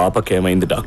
పాపకేమైంది doctor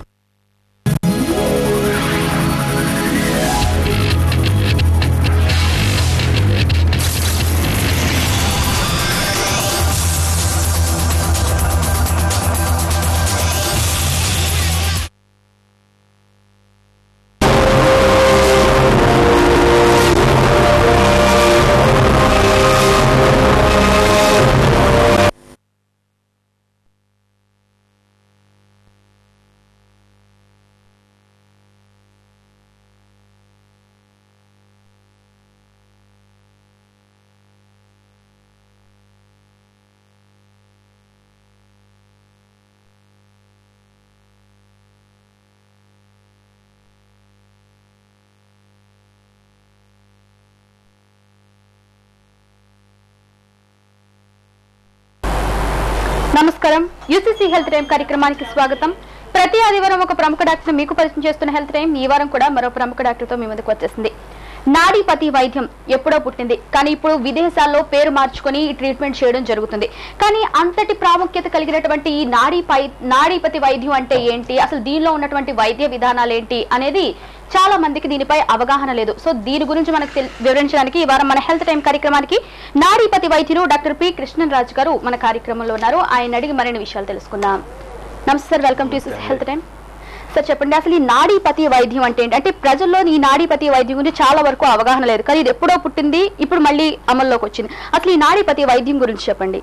నమస్కారం UCC health time కార్యక్రమానికి స్వాగతం ప్రతి ఆదివారం ఒక ప్రముఖ డాక్టర్ మీకు పరిచయం చేస్తున్న హెల్త్ టైం ఈ వారం కూడా మరో ప్రముఖ డాక్టర్ తో మీ ముందుకు వచ్చేసింది నాడీపతి వైద్యం ఎప్పుడో పుట్టింది కానీ ఇప్పుడు విదేశాల్లో పేరు మార్చుకొని ఈ ట్రీట్మెంట్ చేయడం జరుగుతుంది కానీ అంతటి ప్రాముఖ్యత కలిగినటువంటి ఈ నాడీపై నాడీపతి వైద్యం అంటే ఏంటి అసలు దీనిలో ఉన్నటువంటి వైద్య విధానాలు ఏంటి అనేది చాలా మందికి దీనిపై అవగాహన లేదు సో దీని గురించి మనకు తెల్- వివరించడానికి ఈ వారం మన హెల్త్ టైం కార్యక్రమానికి నాడీపతి వైద్యులు డాక్టర్ పి కృష్ణరాజు గారు మన కార్యక్రమంలో ఉన్నారు ఆయన అడిగి మరిన్ని విషయాలు తెలుసుకుందాం నమస్తే sir welcome to health time sir చెప్పండి అసలు ఈ నాడీపతి వైద్యం అంటే ఏంటి అంటే ప్రజల్లో ఈ నాడీపతి వైద్యం గురించి చాలా వరకు అవగాహన లేదు కానీ ఇది ఎప్పుడో పుట్టింది ఇప్పుడు మళ్ళీ అమల్లోకి వచ్చింది అసలు ఈ నాడీపతి వైద్యం గురించి చెప్పండి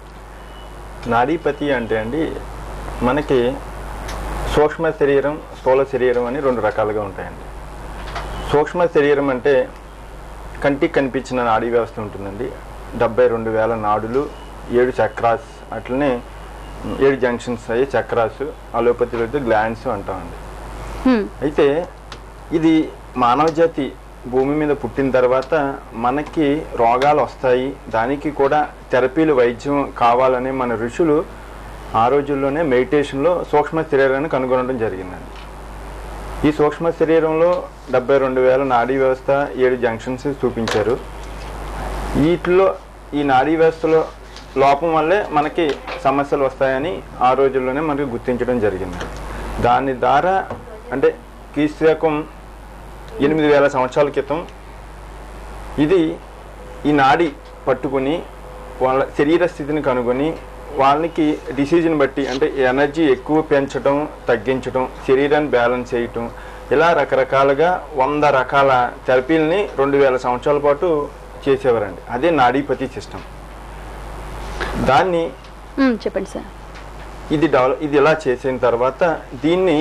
నాడీపతి అంటే అండి మనకి సూక్ష్మ శరీరం స్థూల శరీరం అని రెండు రకాలుగా ఉంటాయండి సూక్ష్మ శరీరం అంటే కంటికి కనిపించిన నాడీ వ్యవస్థ ఉంటుందండి డెబ్బై రెండు వేల నాడులు ఏడు చక్రాస్ అట్లనే ఏడు జంక్షన్స్ అయ్యి చక్రాస్ అలోపతిలో అయితే గ్లాండ్స్ అంటామండి హ్మ్. అయితే ఇది మానవ జాతి భూమి మీద పుట్టిన తర్వాత మనకి రోగాలు వస్తాయి దానికి కూడా థెరపీలు వైద్యం కావాలని మన ఋషులు ఆ రోజుల్లోనే మెడిటేషన్లో సూక్ష్మ శరీరాన్ని కనుగొనడం జరిగిందండి ఈ సూక్ష్మ శరీరంలో డెబ్బై రెండు వేల నాడీ వ్యవస్థ ఏడు జంక్షన్స్ చూపించారు వీటిలో ఈ నాడీ వ్యవస్థలో లోపం వల్లే మనకి సమస్యలు వస్తాయని ఆ రోజుల్లోనే మనకి గుర్తించడం జరిగింది దాని ద్వారా అంటే క్రీస్తుకం ఎనిమిది వేల సంవత్సరాల క్రితం ఇది ఈ నాడి పట్టుకుని వాళ్ళ శరీర స్థితిని కనుగొని వాళ్ళకి డిసీజ్ని బట్టి అంటే ఎనర్జీ ఎక్కువ పెంచడం తగ్గించడం శరీరాన్ని బ్యాలెన్స్ చేయటం ఇలా రకరకాలుగా వంద రకాల థెరపీలని రెండు వేల సంవత్సరాల పాటు చేసేవారండి అదే నాడీపతి సిస్టమ్ దాన్ని హ్మ్, చెప్పండి సార్ ఇది డెవలప్ ఇది ఇలా చేసిన తర్వాత దీన్ని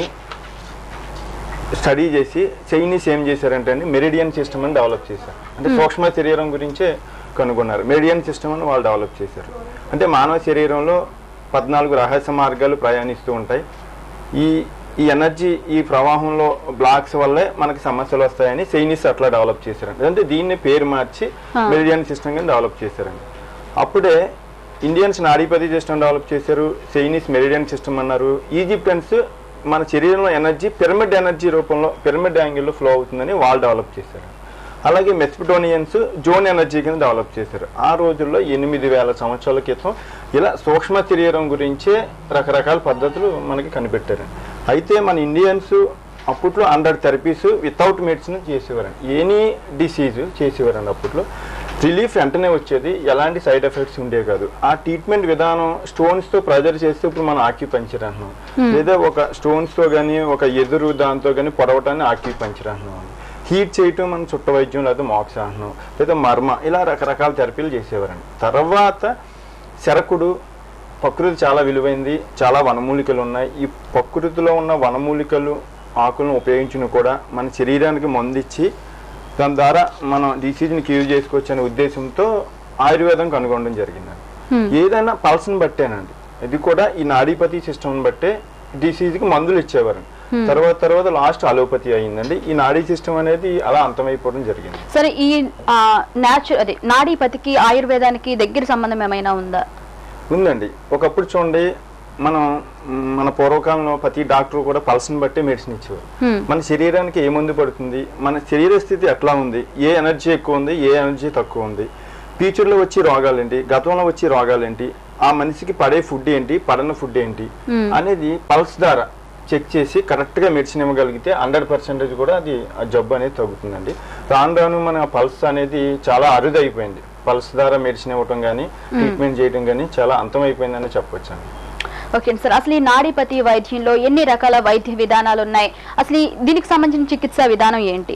స్టడీ చేసి చైనీస్ ఏం చేశారంటే అండి మెరిడియన్ సిస్టమ్ అని డెవలప్ చేశారు అంటే సూక్ష్మ శరీరం గురించే కనుగొన్నారు మెరిడియన్ సిస్టమ్ అని వాళ్ళు డెవలప్ చేశారు అంటే మానవ శరీరంలో పద్నాలుగు రహస్య మార్గాలు ప్రయాణిస్తూ ఉంటాయి ఈ ఈ ఎనర్జీ ఈ ప్రవాహంలో బ్లాక్స్ వల్లే మనకి సమస్యలు వస్తాయని చైనీస్ అట్లా డెవలప్ చేశారండి అంటే దీన్ని పేరు మార్చి మెరిడియన్ సిస్టమ్ గా డెవలప్ చేశారండి అప్పుడే ఇండియన్స్ నాడీపతి సిస్టమ్ డెవలప్ చేశారు చైనీస్ మెరిడియన్ సిస్టమ్ అన్నారు ఈజిప్టియన్స్ మన శరీరంలో ఎనర్జీ పిరమిడ్ ఎనర్జీ రూపంలో పిరమిడ్ యాంగిల్లో ఫ్లో అవుతుందని వాళ్ళు డెవలప్ చేశారు అలాగే మెస్పిటోనియన్స్ జోన్ ఎనర్జీ కింద డెవలప్ చేశారు ఆ రోజుల్లో ఎనిమిది వేల సంవత్సరాల క్రితం ఇలా సూక్ష్మ శరీరం గురించే రకరకాల పద్ధతులు మనకి కనిపెట్టారు అయితే మన ఇండియన్స్ అప్పట్లో హండ్రెడ్ థెరపీస్ వితౌట్ మెడిసిన్ చేసేవారండి ఎనీ డిసీజ్ చేసేవారండి అప్పట్లో రిలీఫ్ వెంటనే వచ్చేది ఎలాంటి సైడ్ ఎఫెక్ట్స్ ఉండేవి కాదు ఆ ట్రీట్మెంట్ విధానం స్టోన్స్ తో ప్రెజర్ చేస్తే ఇప్పుడు మనం ఆక్యుపంచర్ అంటున్నాం లేదా ఒక స్టోన్స్ తో గానీ ఒక ఎదురు దాంతో గానీ పొడవటాన్ని ఆక్యుపంచర్ అంటున్నాం హీట్ చేయటం మనం చుట్ట వైద్యం లేదా మోక్ష అంటున్నాం లేదా మర్మ ఇలా రకరకాల థెరపీలు చేసేవారండి తర్వాత శరకుడు ప్రకృతి చాలా విలువైంది చాలా వనమూలికలు ఉన్నాయి ఈ ప్రకృతిలో ఉన్న వనమూలికలు ఆకులను ఉపయోగించిన కూడా మన శరీరానికి మందిచ్చి దాని ద్వారా మనం డిసీజ్ని క్యూర్ చేసుకోవచ్చు అనే ఉద్దేశంతో ఆయుర్వేదం కనుగొనడం జరిగిందండి ఏదైనా పల్స్ని బట్టేనండి ఇది కూడా ఈ నాడీపతి సిస్టమ్ బట్టే డిసీజ్కి మందులు ఇచ్చేవారండి తర్వాత తర్వాత లాస్ట్ అలోపతి అయిందండి ఈ నాడీ సిస్టమ్ అనేది అలా అంతమైపోవడం జరిగింది సరే ఈ న్యాచురల్ అదే నాడీపతికి ఆయుర్వేదానికి దగ్గర సంబంధం ఏమైనా ఉందా ఉందండి ఒకప్పుడు చూడండి మనం మ్, మన పూర్వకాలంలో ప్రతి డాక్టర్ కూడా పల్స్ని బట్టి మెడిసిన్ ఇచ్చేవారు హ్మ్. మన శరీరానికి ఏ మందు పడుతుంది మన శరీర స్థితి ఎట్లా ఉంది ఏ ఎనర్జీ ఎక్కువ ఉంది ఏ ఎనర్జీ తక్కువ ఉంది ఫ్యూచర్లో వచ్చే రోగాలు ఏంటి గతంలో వచ్చే రోగాలు ఏంటి ఆ మనిషికి పడే ఫుడ్ ఏంటి పడని ఫుడ్ ఏంటి అనేది పల్స్ ద్వారా చెక్ చేసి కరెక్ట్గా మెడిసిన్ ఇవ్వగలిగితే హండ్రెడ్ పర్సెంటేజ్ కూడా అది ఆ జబ్బు అనేది తగ్గుతుందండి రాను రాను మన పల్స్ అనేది చాలా అరుదైపోయింది పల్స్ ద్వారా మెడిసిన్ ఇవ్వటం కానీ ట్రీట్మెంట్ చేయడం కానీ చాలా అంతమైపోయిందని చెప్పొచ్చు అండి ఓకే సార్ అసలు ఈ నాడీపతి వైద్యంలో ఎన్ని రకాల వైద్య విధానాలు ఉన్నాయి అసలు ఈ- దీనికి సంబంధించిన చికిత్సా విధానం ఏంటి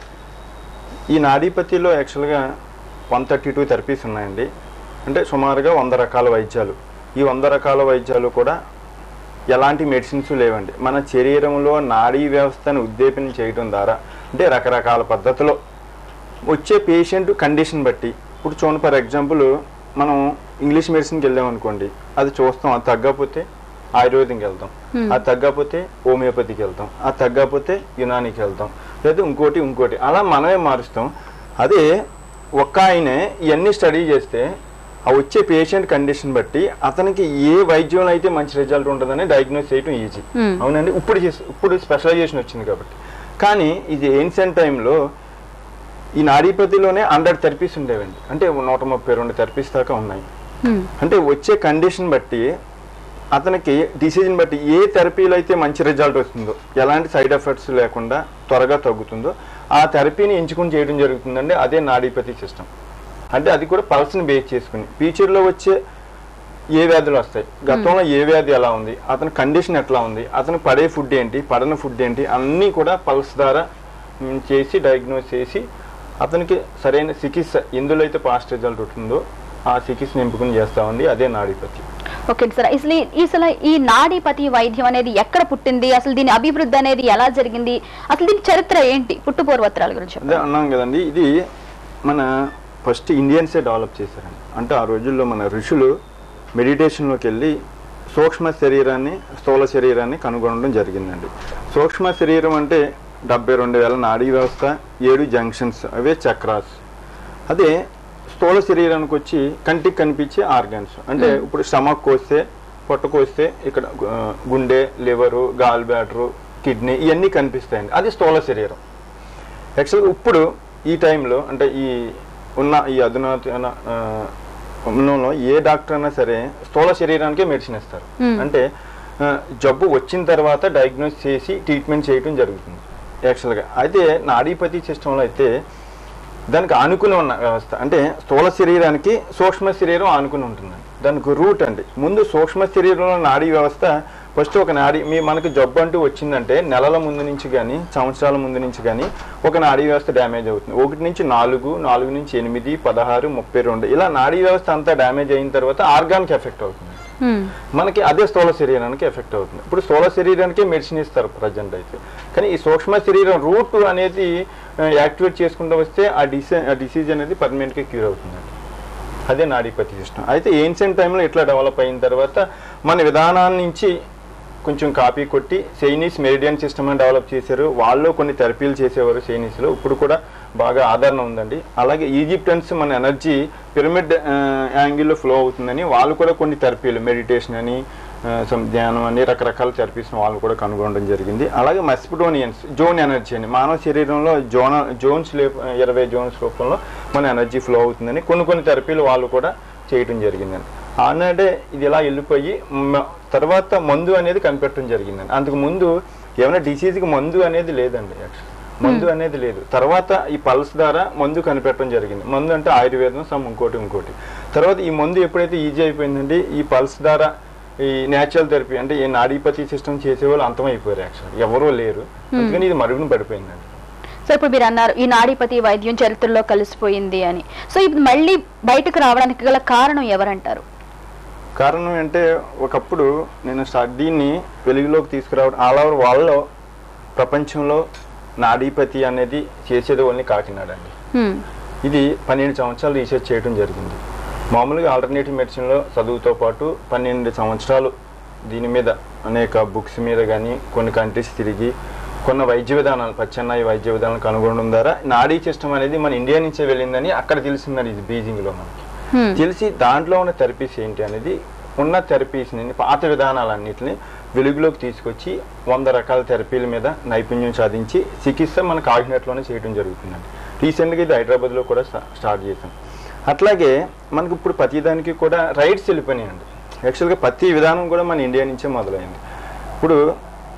ఈ నాడీపతిలో యాక్చువల్గా వన్ థర్టీ టూ థెరపీస్ ఉన్నాయండి అంటే సుమారుగా వంద రకాల వైద్యాలు ఈ వంద రకాల వైద్యాలు కూడా ఎలాంటి మెడిసిన్స్ లేవండి మన శరీరంలో నాడీ వ్యవస్థను ఉద్దీపన చేయడం ద్వారా అంటే రకరకాల పద్ధతిలో వచ్చే పేషెంట్ కండిషన్ బట్టి ఇప్పుడు చూడండి ఫర్ ఎగ్జాంపుల్ మనం ఇంగ్లీష్ మెడిసిన్కి వెళ్ళాం అనుకోండి అది చూస్తాం అది తగ్గకపోతే ఆయుర్వేదంకి వెళ్తాం అది తగ్గకపోతే హోమియోపతికి వెళ్తాం అది తగ్గకపోతే యునానికి వెళ్తాం లేదా ఇంకోటి ఇంకోటి అలా మనమే మారుస్తాం అదే ఒక్క ఆయనే ఇవన్నీ స్టడీ చేస్తే ఆ వచ్చే పేషెంట్ కండిషన్ బట్టి అతనికి ఏ వైద్యంలో అయితే మంచి రిజల్ట్ ఉంటుందని డయాగ్నోస్ చేయడం ఈజీ Hmm. అవునండి ఇప్పుడు చేసి- ఇప్పుడు స్పెషలైజేషన్ వచ్చింది కాబట్టి కానీ ఇది ఏన్షియన్ టైంలో ఈ నాడీపతిలోనే హండ్రెడ్ థెరపీస్ ఉండేవండి అంటే నూట ముప్పై రెండు థెరపీస్ దాకా ఉన్నాయి హ్మ్. అంటే వచ్చే కండిషన్ బట్టి అతనికి డిసిజన్ బట్టి ఏ థెరపీలో అయితే మంచి రిజల్ట్ వస్తుందో ఎలాంటి సైడ్ ఎఫెక్ట్స్ లేకుండా త్వరగా తగ్గుతుందో ఆ థెరపీని ఎంచుకుని చేయడం జరుగుతుందండి అదే నాడీపతి సిస్టమ్ అంటే అది కూడా పల్స్ని బేస్ చేసుకుని ఫ్యూచర్లో వచ్చే ఏ వ్యాధులు వస్తాయి గతంలో ఏ వ్యాధి ఎలా ఉంది అతని కండిషన్ ఎట్లా ఉంది అతను పడే ఫుడ్ ఏంటి పడని ఫుడ్ ఏంటి అన్నీ కూడా పల్స్ ద్వారా మ్, చేసి డయాగ్నోస్ చేసి అతనికి సరైన చికిత్స ఎందులో అయితే పాస్ట్ రిజల్ట్ ఉంటుందో ఆ చికిత్సను ఎంపుకుని చేస్తామండి అదే నాడీపతి ఓకే సార్ అసలు ఈ- అసలు ఈ నాడీపతి వైద్యం అనేది ఎక్కడ పుట్టింది అసలు దీని అభివృద్ధి అనేది ఎలా జరిగింది అసలు దీని చరిత్ర ఏంటి పుట్టు పూర్వత్రాల గురించి అదే చెప్పండి. అన్నాం కదండి ఇది మన ఫస్ట్ ఇండియన్సే డెవలప్ చేశారండి అంటే ఆ రోజుల్లో మన ఋషులు మెడిటేషన్లోకి వెళ్ళి సూక్ష్మ శరీరాన్ని స్థూల శరీరాన్ని కనుగొనడం జరిగిందండి సూక్ష్మ శరీరం అంటే డెబ్బై రెండు వేల నాడీ వ్యవస్థ ఏడు జంక్షన్స్ అవే చక్రాస్ అదే స్థూల శరీరానికి వచ్చి కంటికి కనిపించే ఆర్గన్స్ అంటే ఇప్పుడు స్టమక్ కోస్తే పొట్ట కోస్తే ఇక్కడ ఆ, గుండె లివరు గాల్ బ్యాటరు కిడ్నీ ఇవన్నీ కనిపిస్తాయండి అది స్థూల శరీరం యాక్చువల్గా ఇప్పుడు ఈ టైంలో అంటే ఈ ఉన్న ఈ అధునాతన ఆ, ఉన్నంలో ఏ డాక్టర్ అయినా సరే స్థూల శరీరానికే మెడిసిన్ ఇస్తారు Hmm. అంటే ఆ, జబ్బు వచ్చిన తర్వాత డయాగ్నోస్ చేసి ట్రీట్మెంట్ చేయడం జరుగుతుంది యాక్చువల్గా అయితే నాడీపతి సిస్టంలో అయితే దానికి ఆనుకుని ఉన్న వ్యవస్థ అంటే స్థూల శరీరానికి సూక్ష్మ శరీరం ఆనుకుని ఉంటుందండి దానికి రూట్ అండి ముందు సూక్ష్మ శరీరంలో నాడీ వ్యవస్థ ఫస్ట్ ఒక నాడీ మీ మనకి జబ్బు అంటూ వచ్చిందంటే నెలల ముందు నుంచి కానీ సంవత్సరాల ముందు నుంచి కానీ ఒక నాడీ వ్యవస్థ డ్యామేజ్ అవుతుంది ఒకటి నుంచి నాలుగు నాలుగు నుంచి ఎనిమిది పదహారు ముప్పై రెండు ఇలా నాడీ వ్యవస్థ అంతా డ్యామేజ్ అయిన తర్వాత ఆర్గాన్కి ఎఫెక్ట్ అవుతుంది హ్మ్. మనకి అదే స్థూల శరీరానికి ఎఫెక్ట్ అవుతుంది ఇప్పుడు స్థూల శరీరానికి మెడిసిన్ ఇస్తారు ప్రజెంట్ అయితే కానీ ఈ సూక్ష్మ శరీరం రూట్ అనేది యాక్టివేట్ చేసుకుంటూ వస్తే ఆ డిసీ ఆ డిసీజ్ అనేది పర్మనెంట్గా క్యూర్ అవుతుందండి అదే నాడీపతి సిస్టమ్ అయితే ఏన్షియన్ టైంలో ఇట్లా డెవలప్ అయిన తర్వాత మన విధానాన్ని నుంచి కొంచెం కాపీ కొట్టి చైనీస్ మెరిడియన్ సిస్టమ్ అని డెవలప్ చేశారు వాళ్ళు కొన్ని థెరపీలు చేసేవారు చైనీస్లో ఇప్పుడు కూడా బాగా ఆదరణ ఉందండి అలాగే ఈజిప్టన్స్ మన ఎనర్జీ పిరమిడ్ యాంగిల్లో ఫ్లో అవుతుందని వాళ్ళు కూడా కొన్ని థెరపీలు మెడిటేషన్ అని ఆ, some ధ్యానం అని రకరకాల థెరపీస్ వాళ్ళు కూడా కనుగొనడం జరిగింది అలాగే మస్పిటోనియన్స్ జోన్ ఎనర్జీ అని మానవ శరీరంలో జోన జోన్స్ లే ఇరవై జోన్స్ రూపంలో మన ఎనర్జీ ఫ్లో అవుతుందని కొన్ని కొన్ని థెరపీలు వాళ్ళు కూడా చేయటం జరిగిందండి ఆనాడే ఇది ఇలా వెళ్ళిపోయి మ- తర్వాత మందు అనేది కనిపెట్టడం జరిగిందండి అంతకు ముందు ఏమైనా డిసీజ్కి మందు అనేది లేదండి యాక్చువల్ మందు అనేది లేదు తర్వాత ఈ పల్స్ ద్వారా మందు కనిపెట్టడం జరిగింది మందు అంటే ఆయుర్వేదం సమ్ ఇంకోటి ఇంకోటి తర్వాత ఈ మందు ఎప్పుడైతే ఈజీ అయిపోయిందండి ఈ పల్స్ ద్వారా ఈ న్యాచురల్ థెరపీ అంటే ఈ నాడీపతి సిస్టమ్ చేసేవాళ్ళు అంతమైపోయారు యాక్చువల్ ఎవరూ లేరు అందుకని ఇది మరుగున పడిపోయిందండి సో ఇప్పుడు మీరు అన్నారు ఈ నాడీపతి వైద్యం చరిత్రలో కలిసిపోయింది అని సో ఇప్పుడు మళ్ళీ బయటకు రావడానికి గల కారణం ఎవరంటారు కారణం అంటే ఒకప్పుడు నేను స్టార్ట్ దీన్ని వెలుగులోకి తీసుకురావడం ఆల్ ఓవర్ వరల్డ్లో ప్రపంచంలో నాడీపతి అనేది చేసేది ఓన్లీ కాకినాడ అండి హ్మ్. ఇది పన్నెండు సంవత్సరాలు రీసెర్చ్ చేయడం జరిగింది మామూలుగా ఆల్టర్నేటివ్ మెడిసిన్లో చదువుతో పాటు పన్నెండు సంవత్సరాలు దీని మీద అనేక బుక్స్ మీద కానీ కొన్ని కంట్రీస్ తిరిగి కొన్ని వైద్య విధానాలు పచ్చెన్నాయి వైద్య విధానాలు కనుగొనడం ద్వారా నాడీ సిస్టమ్ అనేది మన ఇండియా నుంచే వెళ్ళిందని అక్కడ తెలిసిందని ఇది బీజింగ్లో మనకి హ్మ్. తెలిసి దాంట్లో ఉన్న థెరపీస్ ఏంటి అనేది ఉన్న థెరపీస్ని పాత విధానాలన్నింటిని వెలుగులోకి తీసుకొచ్చి వంద రకాల థెరపీల మీద నైపుణ్యం సాధించి చికిత్స మన కాకినాడలోనే చేయడం జరుగుతుందండి రీసెంట్గా ఇది హైదరాబాద్లో కూడా స్టా- స్టార్ట్ చేశాం అట్లాగే మనకి ఇప్పుడు ప్రతిదానికి కూడా రైట్స్ వెళ్ళిపోయినాయండి యాక్చువల్గా ప్రతి విధానం కూడా మన ఇండియా నుంచే మొదలైంది ఇప్పుడు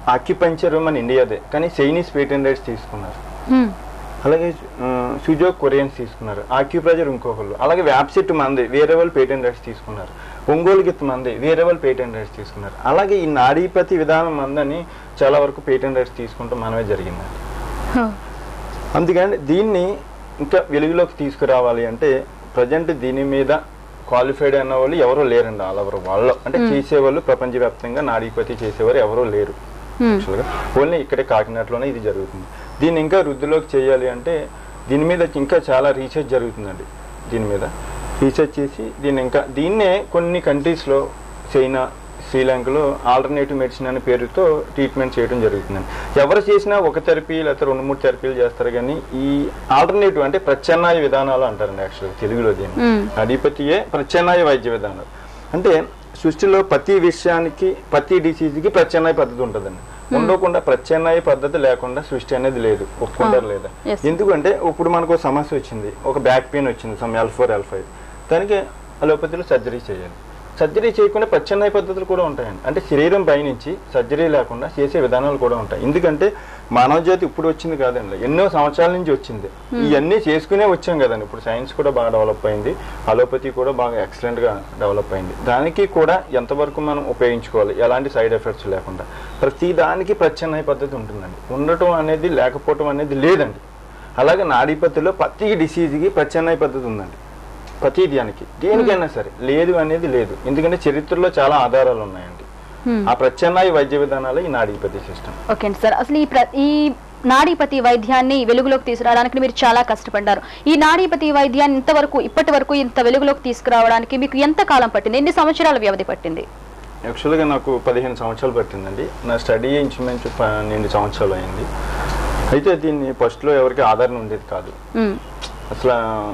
ఆక్యుపంచర్ మన ఇండియాదే కానీ చైనీస్ పేటెంట్ రైట్స్ తీసుకున్నారు హ్మ్. అలాగే సుజో కొరియన్స్ తీసుకున్నారు ఆక్యుప్రెజర్ ఇంకొకళ్ళు అలాగే వ్యాప్సెట్ మంది వేరే వాళ్ళు పేటెంట్ రైట్స్ తీసుకున్నారు ఒంగోలు గిత్ మంది వేరే వాళ్ళు పేటెంట్ రైట్స్ తీసుకున్నారు అలాగే ఈ నాడీపతి విధానం మందని చాలా వరకు పేటెంట్ రైట్స్ తీసుకుంటాం మనమే జరిగిందండి హ. అందుకని దీన్ని ఇంకా వెలుగులోకి తీసుకురావాలి అంటే ప్రజెంట్ దీని మీద క్వాలిఫైడ్ అన్న వాళ్ళు ఎవరో లేరండి ఆల్ ఓవర్ వాళ్ళు అంటే చేసేవాళ్ళు ప్రపంచవ్యాప్తంగా నాడీపతి చేసేవారు ఎవరో లేరు హ్మ్. యాక్చువల్గా ఓన్లీ ఇక్కడే కాకినాడలోనే ఇది జరుగుతుంది దీన్ని ఇంకా వృద్ధిలోకి చేయాలి అంటే దీని మీద ఇంకా చాలా రీసెర్చ్ జరుగుతుందండి దీని మీద రీసెర్చ్ చేసి దీన్ని ఇంకా దీన్నే కొన్ని కంట్రీస్లో చైనా శ్రీలంకలో ఆల్టర్నేటివ్ మెడిసిన్ అనే పేరుతో ట్రీట్మెంట్ చేయడం జరుగుతుందండి ఎవరు చేసినా ఒక థెరపీ లేకపోతే రెండు మూడు థెరపీలు చేస్తారు కానీ ఈ ఆల్టర్నేటివ్ అంటే ప్రత్యామ్నాయ విధానాలు అంటారండి యాక్చువల్గా తెలుగులో దీన్ని మ్మ్. అధిపతియే ప్రత్యామ్నాయ వైద్య విధానాలు అంటే సృష్టిలో ప్రతి విషయానికి ప్రతి డిసీజ్కి ప్రత్యామ్నాయ పద్ధతి ఉంటుందండి ఉండకుండా ప్రత్యామ్నాయ పద్ధతి లేకుండా సృష్టి అనేది లేదు ఒప్పుకుంటారు Ah, లేదా yes. ఎందుకంటే ఇప్పుడు మనకు ఒక సమస్య వచ్చింది ఒక బ్యాక్ పెయిన్ వచ్చింది some L four L five దానికి అలోపతిలో సర్జరీ చేయాలి సర్జరీ చేయకుండా ప్రత్యామ్నాయ పద్ధతులు కూడా ఉంటాయండి అంటే శరీరం పైనుంచి సర్జరీ లేకుండా చేసే విధానాలు కూడా ఉంటాయి ఎందుకంటే మానవ జాతి ఇప్పుడు వచ్చింది కాదండి ఎన్నో సంవత్సరాల నుంచి వచ్చింది ఇవన్నీ చేసుకునే వచ్చాం కదండి ఇప్పుడు సైన్స్ కూడా బాగా డెవలప్ అయింది అలోపతి కూడా బాగా ఎక్సలెంట్ గా డెవలప్ అయింది దానికి కూడా ఎంతవరకు మనం ఉపయోగించుకోవాలి ఎలాంటి సైడ్ ఎఫెక్ట్స్ లేకుండా ప్రతి దానికి ప్రత్యామ్నాయ పద్ధతి ఉంటుందండి ఉండటం అనేది లేకపోవటం అనేది లేదండి అలాగే నాడీపతిలో ప్రతి డిసీజ్కి ప్రత్యామ్నాయ పద్ధతి ఉందండి ప్రతి దానికి దేనికైనా సరే లేదు అనేది లేదు ఎందుకంటే చరిత్రలో చాలా ఆధారాలు ఉన్నాయండి హ్మ్. ఆ ప్రత్యామ్నాయ వైద్య విధానాలే ఈ నాడీపతి సిస్టమ్ ఓకే అండి సార్ అసలు ఈ ప్ర ఈ నాడీపతి వైద్యాన్ని వెలుగులోకి తీసుకురావడానికి మీరు చాలా కష్టపడ్డారు ఈ నాడీపతి వైద్యాన్ని ఇంతవరకు ఇప్పటి వరకు ఇంత వెలుగులోకి తీసుకురావడానికి మీకు ఎంత కాలం పట్టింది ఎన్ని సంవత్సరాల వ్యవధి పట్టింది యాక్చువల్గా నాకు పదిహేను సంవత్సరాలు పట్టిందండి నా స్టడీ ఇంచుమించు పన్నెండు సంవత్సరాలు అయింది అయితే దీన్ని ఫస్ట్లో ఎవరికి ఆధారణ ఉండేది కాదు హ్మ్. అసలు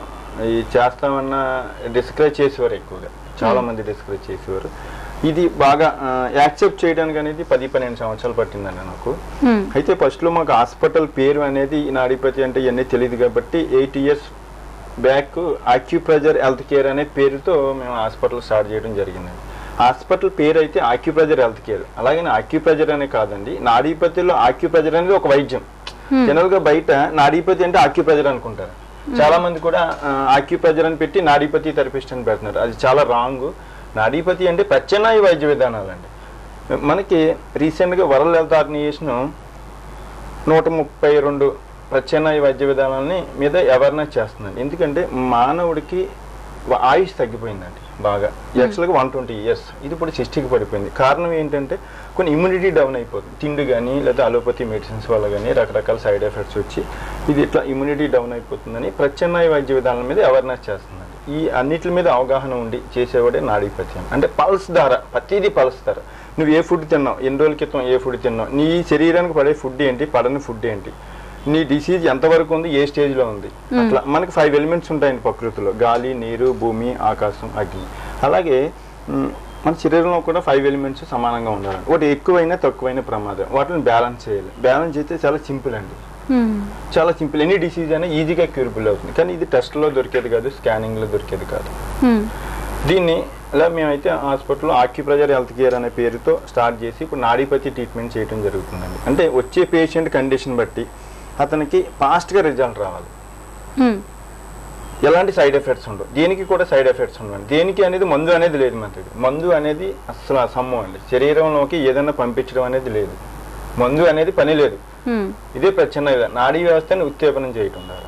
ఈ చేస్తామన్న డిస్కరేజ్ చేసేవారు ఎక్కువగా చాలా మంది డిస్కరేజ్ చేసేవారు ఇది బాగా యాక్సెప్ట్ చేయడానికి అనేది పది పన్నెండు సంవత్సరాలు పట్టిందండి నాకు హ్మ్. అయితే ఫస్ట్లో మాకు హాస్పిటల్ పేరు అనేది ఈ నాడీపతి అంటే ఇవన్నీ తెలియదు కాబట్టి eight years back acupressure health care అనే పేరుతో మేము హాస్పిటల్ స్టార్ట్ చేయడం జరిగిందండి హాస్పిటల్ పేరు అయితే ఆక్యుప్రెజర్ హెల్త్ కేర్ అలాగే ఆక్యుప్రెజర్ అనే కాదండి నాడీపతిలో ఆక్యుప్రెజర్ అనేది ఒక వైద్యం జనరల్ గా బయట నాడీపతి అంటే ఆక్యుప్రెజర్ అనుకుంటారు చాలా మంది కూడా ఆక్యుప్రెజర్ అని పెట్టి నాడీపతి థెరపిస్ట్ అని పెడుతున్నారు అది చాలా రాంగ్ నాడీపతి అంటే ప్రత్యామ్నాయ వైద్య విధానాలండి మనకి రీసెంట్గా వరల్డ్ హెల్త్ ఆర్గనైజేషన్ నూట ముప్పై రెండు ప్రత్యామ్నాయ వైద్య విధానాలని మీద అవేర్నెస్ చేస్తుందండి ఎందుకంటే మానవుడికి వ- ఆయుష్ తగ్గిపోయిందండి బాగా యాక్చువల్గా వన్ ట్వంటీ ఇయర్స్ ఇది ఇప్పుడు సిక్స్టీకి పడిపోయింది కారణం ఏంటంటే కొన్ని ఇమ్యూనిటీ డౌన్ అయిపోతుంది తిండి కానీ లేదా అలోపతి మెడిసిన్స్ వల్ల కానీ రకరకాల సైడ్ ఎఫెక్ట్స్ వచ్చి ఇది ఇట్లా ఇమ్యూనిటీ డౌన్ అయిపోతుందని ప్రత్యామ్నాయ వైద్య విధానాల మీద అవేర్నెస్ చేస్తుందండి ఈ అన్నిటి మీద అవగాహన ఉండి చేసేవాడే నాడీపతి అని అంటే పల్స్ ద్వారా ప్రతిదీ పల్స్ ద్వారా నువ్వు ఏ ఫుడ్ తిన్నావు ఎన్ని రోజుల క్రితం ఏ ఫుడ్ తిన్నావు నీ శరీరానికి పడే ఫుడ్ ఏంటి పడని ఫుడ్ ఏంటి నీ డిసీజ్ ఎంతవరకు ఉంది ఏ స్టేజ్లో ఉంది అట్లా మనకి ఫైవ్ ఎలిమెంట్స్ ఉంటాయండి ప్రకృతిలో గాలి నీరు భూమి ఆకాశం అగ్ని అలాగే మ్, మన శరీరంలో కూడా ఫైవ్ ఎలిమెంట్స్ సమానంగా ఉండాలి ఒకటి ఎక్కువైనా తక్కువైన ప్రమాదం వాటిని బ్యాలెన్స్ చేయాలి బ్యాలెన్స్ చేస్తే చాలా సింపుల్ అండి హ్మ్. చాలా సింపుల్ ఎనీ డిసీజ్ అయినా ఈజీగా క్యూరబుల్ అవుతుంది కానీ ఇది టెస్ట్లో దొరికేది కాదు స్కానింగ్లో దొరికేది కాదు హ్మ్. దీన్ని ఇలా మేమైతే హాస్పిటల్లో ఆక్యుప్రెజర్ హెల్త్ కేర్ అనే పేరుతో స్టార్ట్ చేసి ఇప్పుడు నాడీపతి ట్రీట్మెంట్ చేయడం జరుగుతుందండి అంటే వచ్చే పేషెంట్ కండిషన్ బట్టి అతనికి ఫాస్ట్గా రిజల్ట్ రావాలి హ్మ్. ఎలాంటి సైడ్ ఎఫెక్ట్స్ ఉండవు దేనికి కూడా సైడ్ ఎఫెక్ట్స్ ఉండవు దేనికి అనేది మందు అనేది లేదు మన దగ్గర మందు అనేది అసలు అసమ్మం అండి శరీరంలోకి ఏదైనా పంపించడం అనేది లేదు మందు అనేది పని లేదు హ్మ్. ఇదే ప్రత్యామ్నాయ నాడీ వ్యవస్థని ఉత్తేపనం చేయటం ద్వారా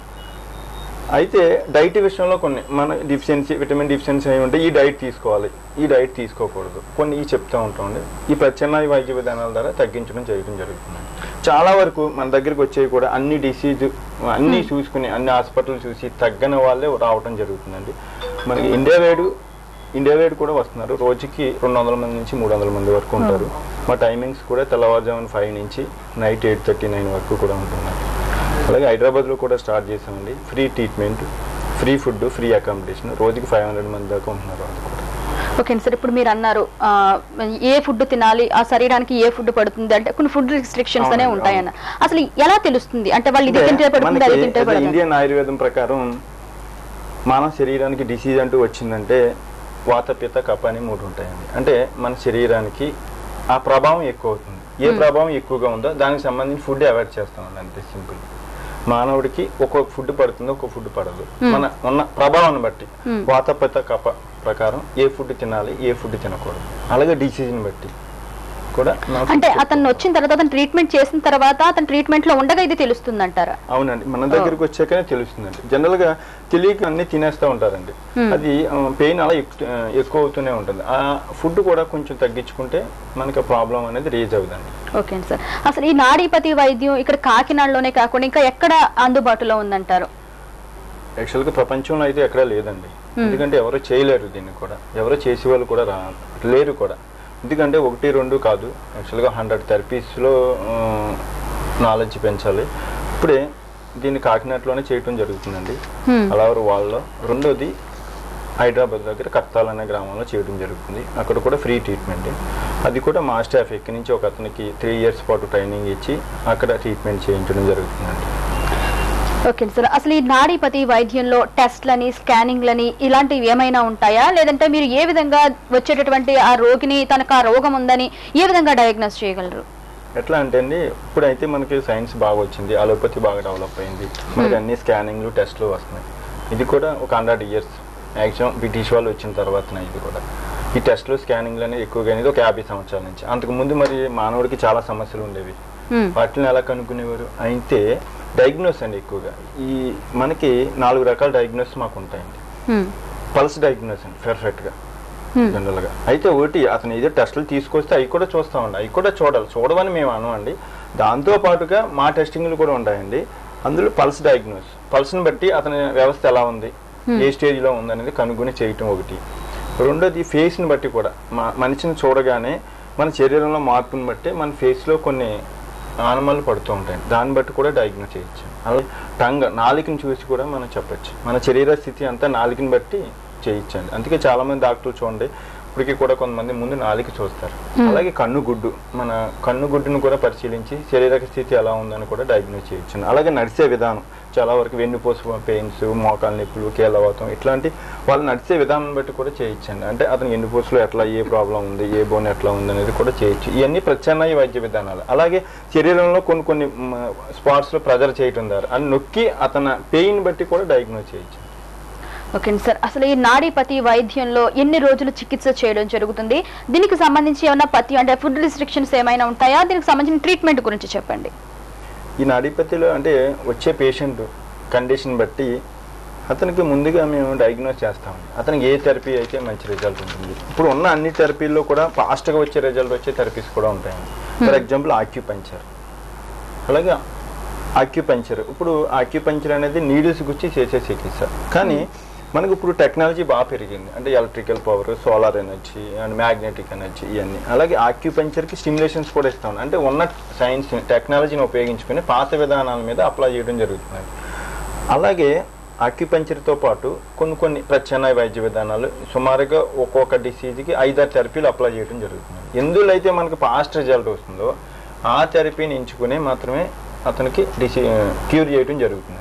అయితే డైట్ విషయంలో కొన్ని మన డిఫిషియన్సీ విటమిన్ డిఫిషియన్సీ అయి ఉంటే ఈ డైట్ తీసుకోవాలి ఈ డైట్ తీసుకోకూడదు కొన్ని ఈ చెప్తూ ఉంటామండి ఈ ప్రత్యామ్నాయ వైద్య విధానాల ద్వారా తగ్గించడం చేయడం జరుగుతుంది చాలా వరకు మన దగ్గరికి వచ్చేవి కూడా అన్ని డిసీజ్ అన్ని చూసుకుని అన్ని హాస్పిటల్ చూసి తగ్గని వాళ్ళే రావటం జరుగుతుందండి మనకి ఇండియా వేడు ఇండియా వేడ్ కూడా వస్తున్నారు రోజుకి రెండు వందల మంది నుంచి మూడు వందల మంది వరకు ఉంటారు మా టైమింగ్స్ కూడా తెల్లవారుజామున ఫైవ్ నుంచి నైట్ ఎయిట్ థర్టీ నైన్ వరకు కూడా ఉంటున్నారు అలాగే హైదరాబాద్లో కూడా స్టార్ట్ చేసామండి free treatment free food free accommodation రోజుకి ఫైవ్ హండ్రెడ్ మంది దాకా ఉంటున్నారు వాళ్ళు కూడా ఓకే అండి సార్ ఇప్పుడు మీరు అన్నారు ఆ, ఏ ఫుడ్ తినాలి ఆ శరీరానికి ఏ ఫుడ్ పడుతుంది అంటే కొన్ని ఫుడ్ రిస్ట్రిక్షన్స్ అనే అవునండి, ఉంటాయన్న అసలు ఎలా తెలుస్తుంది అంటే వాళ్ళు ఇది అంటే తింటే పడుతుంది అది మనకి తింటే as a పడుతుంది ఇండియన్ ఆయుర్వేదం ప్రకారం మానవ శరీరానికి డిసీజ్ అంటూ వచ్చిందంటే వాతపిత కప అని మూడు ఉంటాయండి అంటే మన శరీరానికి ఆ ప్రభావం ఎక్కువ అవుతుంది ఏ ప్రభావం ఎక్కువగా ఉందో దానికి సంబంధించి ఫుడ్ అవాయిడ్ చేస్తామండి అంతే సింపుల్ మానవుడికి ఒక్కొక్క ఫుడ్ పడుతుంది ఒక్కొక్క ఫుడ్ పడదు మన ఉన్న ప్రభావాన్ని బట్టి Hmm. వాతపత కప ప్రకారం ఏ ఫుడ్ తినాలి ఏ ఫుడ్ తినకూడదు అలాగే డిసీజ్ని బట్టి కూడా మనం అంటే చెప్తాం. అతను వచ్చిన తర్వాత అతను ట్రీట్మెంట్ చేసిన తర్వాత అతను ట్రీట్మెంట్ లో ఉండగా ఇది తెలుస్తుంది అంటారా అవునండి మన దగ్గరికి వచ్చాకనే తెలుస్తుందండి జనరల్ గా తెలియక అన్ని తినేస్తూ ఉంటారండి Hmm. అది పెయిన్ అలా ఎక్కు- ఆ, ఎక్కువ అవుతూనే ఉంటుంది ఆ ఫుడ్ కూడా కొంచెం తగ్గించుకుంటే మనకి ప్రాబ్లం అనేది రేజ్ అవుతుంది ఓకే అండి సార్ అసలు ఈ నాడీపతి వైద్యం ఇక్కడ కాకినాడలోనే కాకుండా ఇంకా ఎక్కడ అందుబాటులో ఉందంటారు యాక్చువల్గా ప్రపంచంలో అయితే ఎక్కడా లేదండి ఎందుకంటే ఎవరు చేయలేరు దీన్ని కూడా ఎవరు చేసే వాళ్ళు కూడా రా లేరు కూడా ఎందుకంటే ఒకటి రెండు కాదు యాక్చువల్గా హండ్రెడ్ థెరపీస్లో నాలెడ్జ్ పెంచాలి ఇప్పుడే దీన్ని కాకినాడలోనే చేయటం జరుగుతుందండి Hmm. అలావరు వాళ్ళలో రెండోది హైదరాబాద్ దగ్గర కత్తాల్ అనే గ్రామంలో చేయడం జరుగుతుంది అక్కడ కూడా ఫ్రీ ట్రీట్మెంట్ అది కూడా మా స్టాఫ్ ఎక్కడి నుంచి ఒక అతనికి త్రీ ఇయర్స్ పాటు ట్రైనింగ్ ఇచ్చి అక్కడ ట్రీట్మెంట్ చేయించడం జరుగుతుందండి ఓకే సార్ అసలు ఈ నాడీపతి వైద్యంలో టెస్ట్లని స్కానింగ్లని ఇలాంటివి ఏమైనా ఉంటాయా లేదంటే మీరు ఏ విధంగా వచ్చేటటువంటి ఆ రోగిని తనకు ఆ రోగం ఉందని ఏ విధంగా డయాగ్నోస్ చేయగలరు ఎట్లా అంటే అండి ఇప్పుడైతే మనకి సైన్స్ బాగా వచ్చింది అలోపతి బాగా డెవలప్ అయింది మనకి అన్ని స్కానింగ్లు టెస్ట్లు వస్తున్నాయి ఇది కూడా ఒక హండ్రెడ్ ఇయర్స్ మ్యాక్సిమం బ్రిటిష్ వాళ్ళు వచ్చిన తర్వాతనే ఇది కూడా ఈ టెస్ట్లు స్కానింగ్లు అనేది ఎక్కువగా అనేది ఒక యాభై సంవత్సరాల నుంచి అంతకుముందు మరి మానవుడికి చాలా సమస్యలు ఉండేవి Hmm. వాటిని ఎలా కనుక్కునేవారు అయితే డయాగ్నోస్ అండి ఎక్కువగా ఈ మనకి నాలుగు రకాల డయాగ్నోస్ మాకు ఉంటాయండి Hmm. పల్స్ డయాగ్నోస్ అండి పర్ఫెక్ట్గా Hmm. జనరల్గా అయితే ఒకటి అతను ఏదో టెస్టులు తీసుకొస్తే అవి కూడా చూస్తామండి అవి కూడా చూడాలి చూడమని మేము అనమండి దాంతో పాటుగా మా టెస్టింగ్లు కూడా ఉంటాయండి అందులో పల్స్ డయాగ్నోస్ పల్స్ని బట్టి అతని వ్యవస్థ ఎలా ఉంది ఏ స్టేజ్లో ఉంది అనేది కనుగొని చేయటం ఒకటి రెండోది ఫేస్ని బట్టి కూడా మా మనిషిని చూడగానే మన శరీరంలో మార్పుని బట్టి మన ఫేస్లో కొన్ని ఆనమాలు పడుతూ ఉంటాయి దాన్ని బట్టి కూడా డయాగ్నోస్ చేయొచ్చు అలాగే టంగ్ నాలికని చూసి కూడా మనం చెప్పొచ్చు మన శరీర స్థితి అంతా నాలికని బట్టి చేయించండి అందుకే చాలా మంది డాక్టర్లు చూడండి ఇప్పటికీ కూడా కొంతమంది ముందు నాలిక చూస్తారు అలాగే కన్ను గుడ్డు మన కన్ను గుడ్డును కూడా పరిశీలించి శరీరక స్థితి ఎలా ఉందని కూడా డయాగ్నోస్ చేయొచ్చు అలాగే నడిచే విధానం చాలా వరకు వెన్నుపూస పెయిన్స్ మోకాల నొప్పులు కీలవాతం ఇట్లాంటి వాళ్ళు నడిచే విధానం బట్టి కూడా చేయొచ్చండి అంటే అతనికి ఎన్నుపూసలో ఎట్లా ఏ ప్రాబ్లం ఉంది ఏ బోన్ ఎట్లా ఉంది అనేది కూడా చేయొచ్చు ఇవన్నీ ప్రత్యామ్నాయ వైద్య విధానాలు అలాగే శరీరంలో కొన్ని కొన్ని స్పాట్స్లో ప్రెజర్ చేయటం ద్వారా అని నొక్కి అతని పెయిన్ బట్టి కూడా డయాగ్నోస్ చేయొచ్చు ఓకే అండి సార్ అసలు ఈ నాడీపతి వైద్యంలో ఎన్ని రోజులు చికిత్స చేయడం జరుగుతుంది దీనికి సంబంధించి ఏమైనా పతి అంటే ఫుడ్ రిస్ట్రిక్షన్స్ ఏమైనా ఉంటాయా దీనికి సంబంధించిన ట్రీట్మెంట్ గురించి చెప్పండి ఈ నాడీపతిలో అంటే వచ్చే పేషెంట్ కండిషన్ బట్టి అతనికి ముందుగా మేము డయాగ్నోస్ చేస్తామండి అతనికి ఏ థెరపీ అయితే మంచి రిజల్ట్ ఉంటుంది ఇప్పుడు ఉన్న అన్ని థెరపీల్లో కూడా ఫాస్ట్గా వచ్చే రిజల్ట్ వచ్చే థెరపీస్ కూడా ఉంటాయండి ఫర్ ఎగ్జాంపుల్ ఆక్యుపంచర్ అలాగే ఆక్యుపంచర్ ఇప్పుడు ఆక్యుపంచర్ అనేది నీడిల్స్ గుచ్చి చేసే చికిత్స కానీ మనకు ఇప్పుడు టెక్నాలజీ బాగా పెరిగింది అంటే electrical power solar energy and magnetic energy ఇవన్నీ అలాగే ఆక్యుపంచర్కి స్టిమ్యులేషన్స్ కూడా ఇస్తాం అంటే ఉన్న సైన్స్ టెక్నాలజీని ఉపయోగించుకుని పాత విధానాల మీద అప్లై చేయడం జరుగుతుంది అలాగే ఆక్యుపంచర్తో పాటు కొన్ని కొన్ని ప్రత్యామ్నాయ వైద్య విధానాలు సుమారుగా ఒక్కొక్క డిసీజ్కి ఐదారు థెరపీలు అప్లై చేయడం జరుగుతుంది ఎందులో అయితే మనకు ఫాస్ట్ రిజల్ట్ వస్తుందో ఆ థెరపీని ఎంచుకుని మాత్రమే అతనికి డిసీ క్యూర్ చేయడం జరుగుతుంది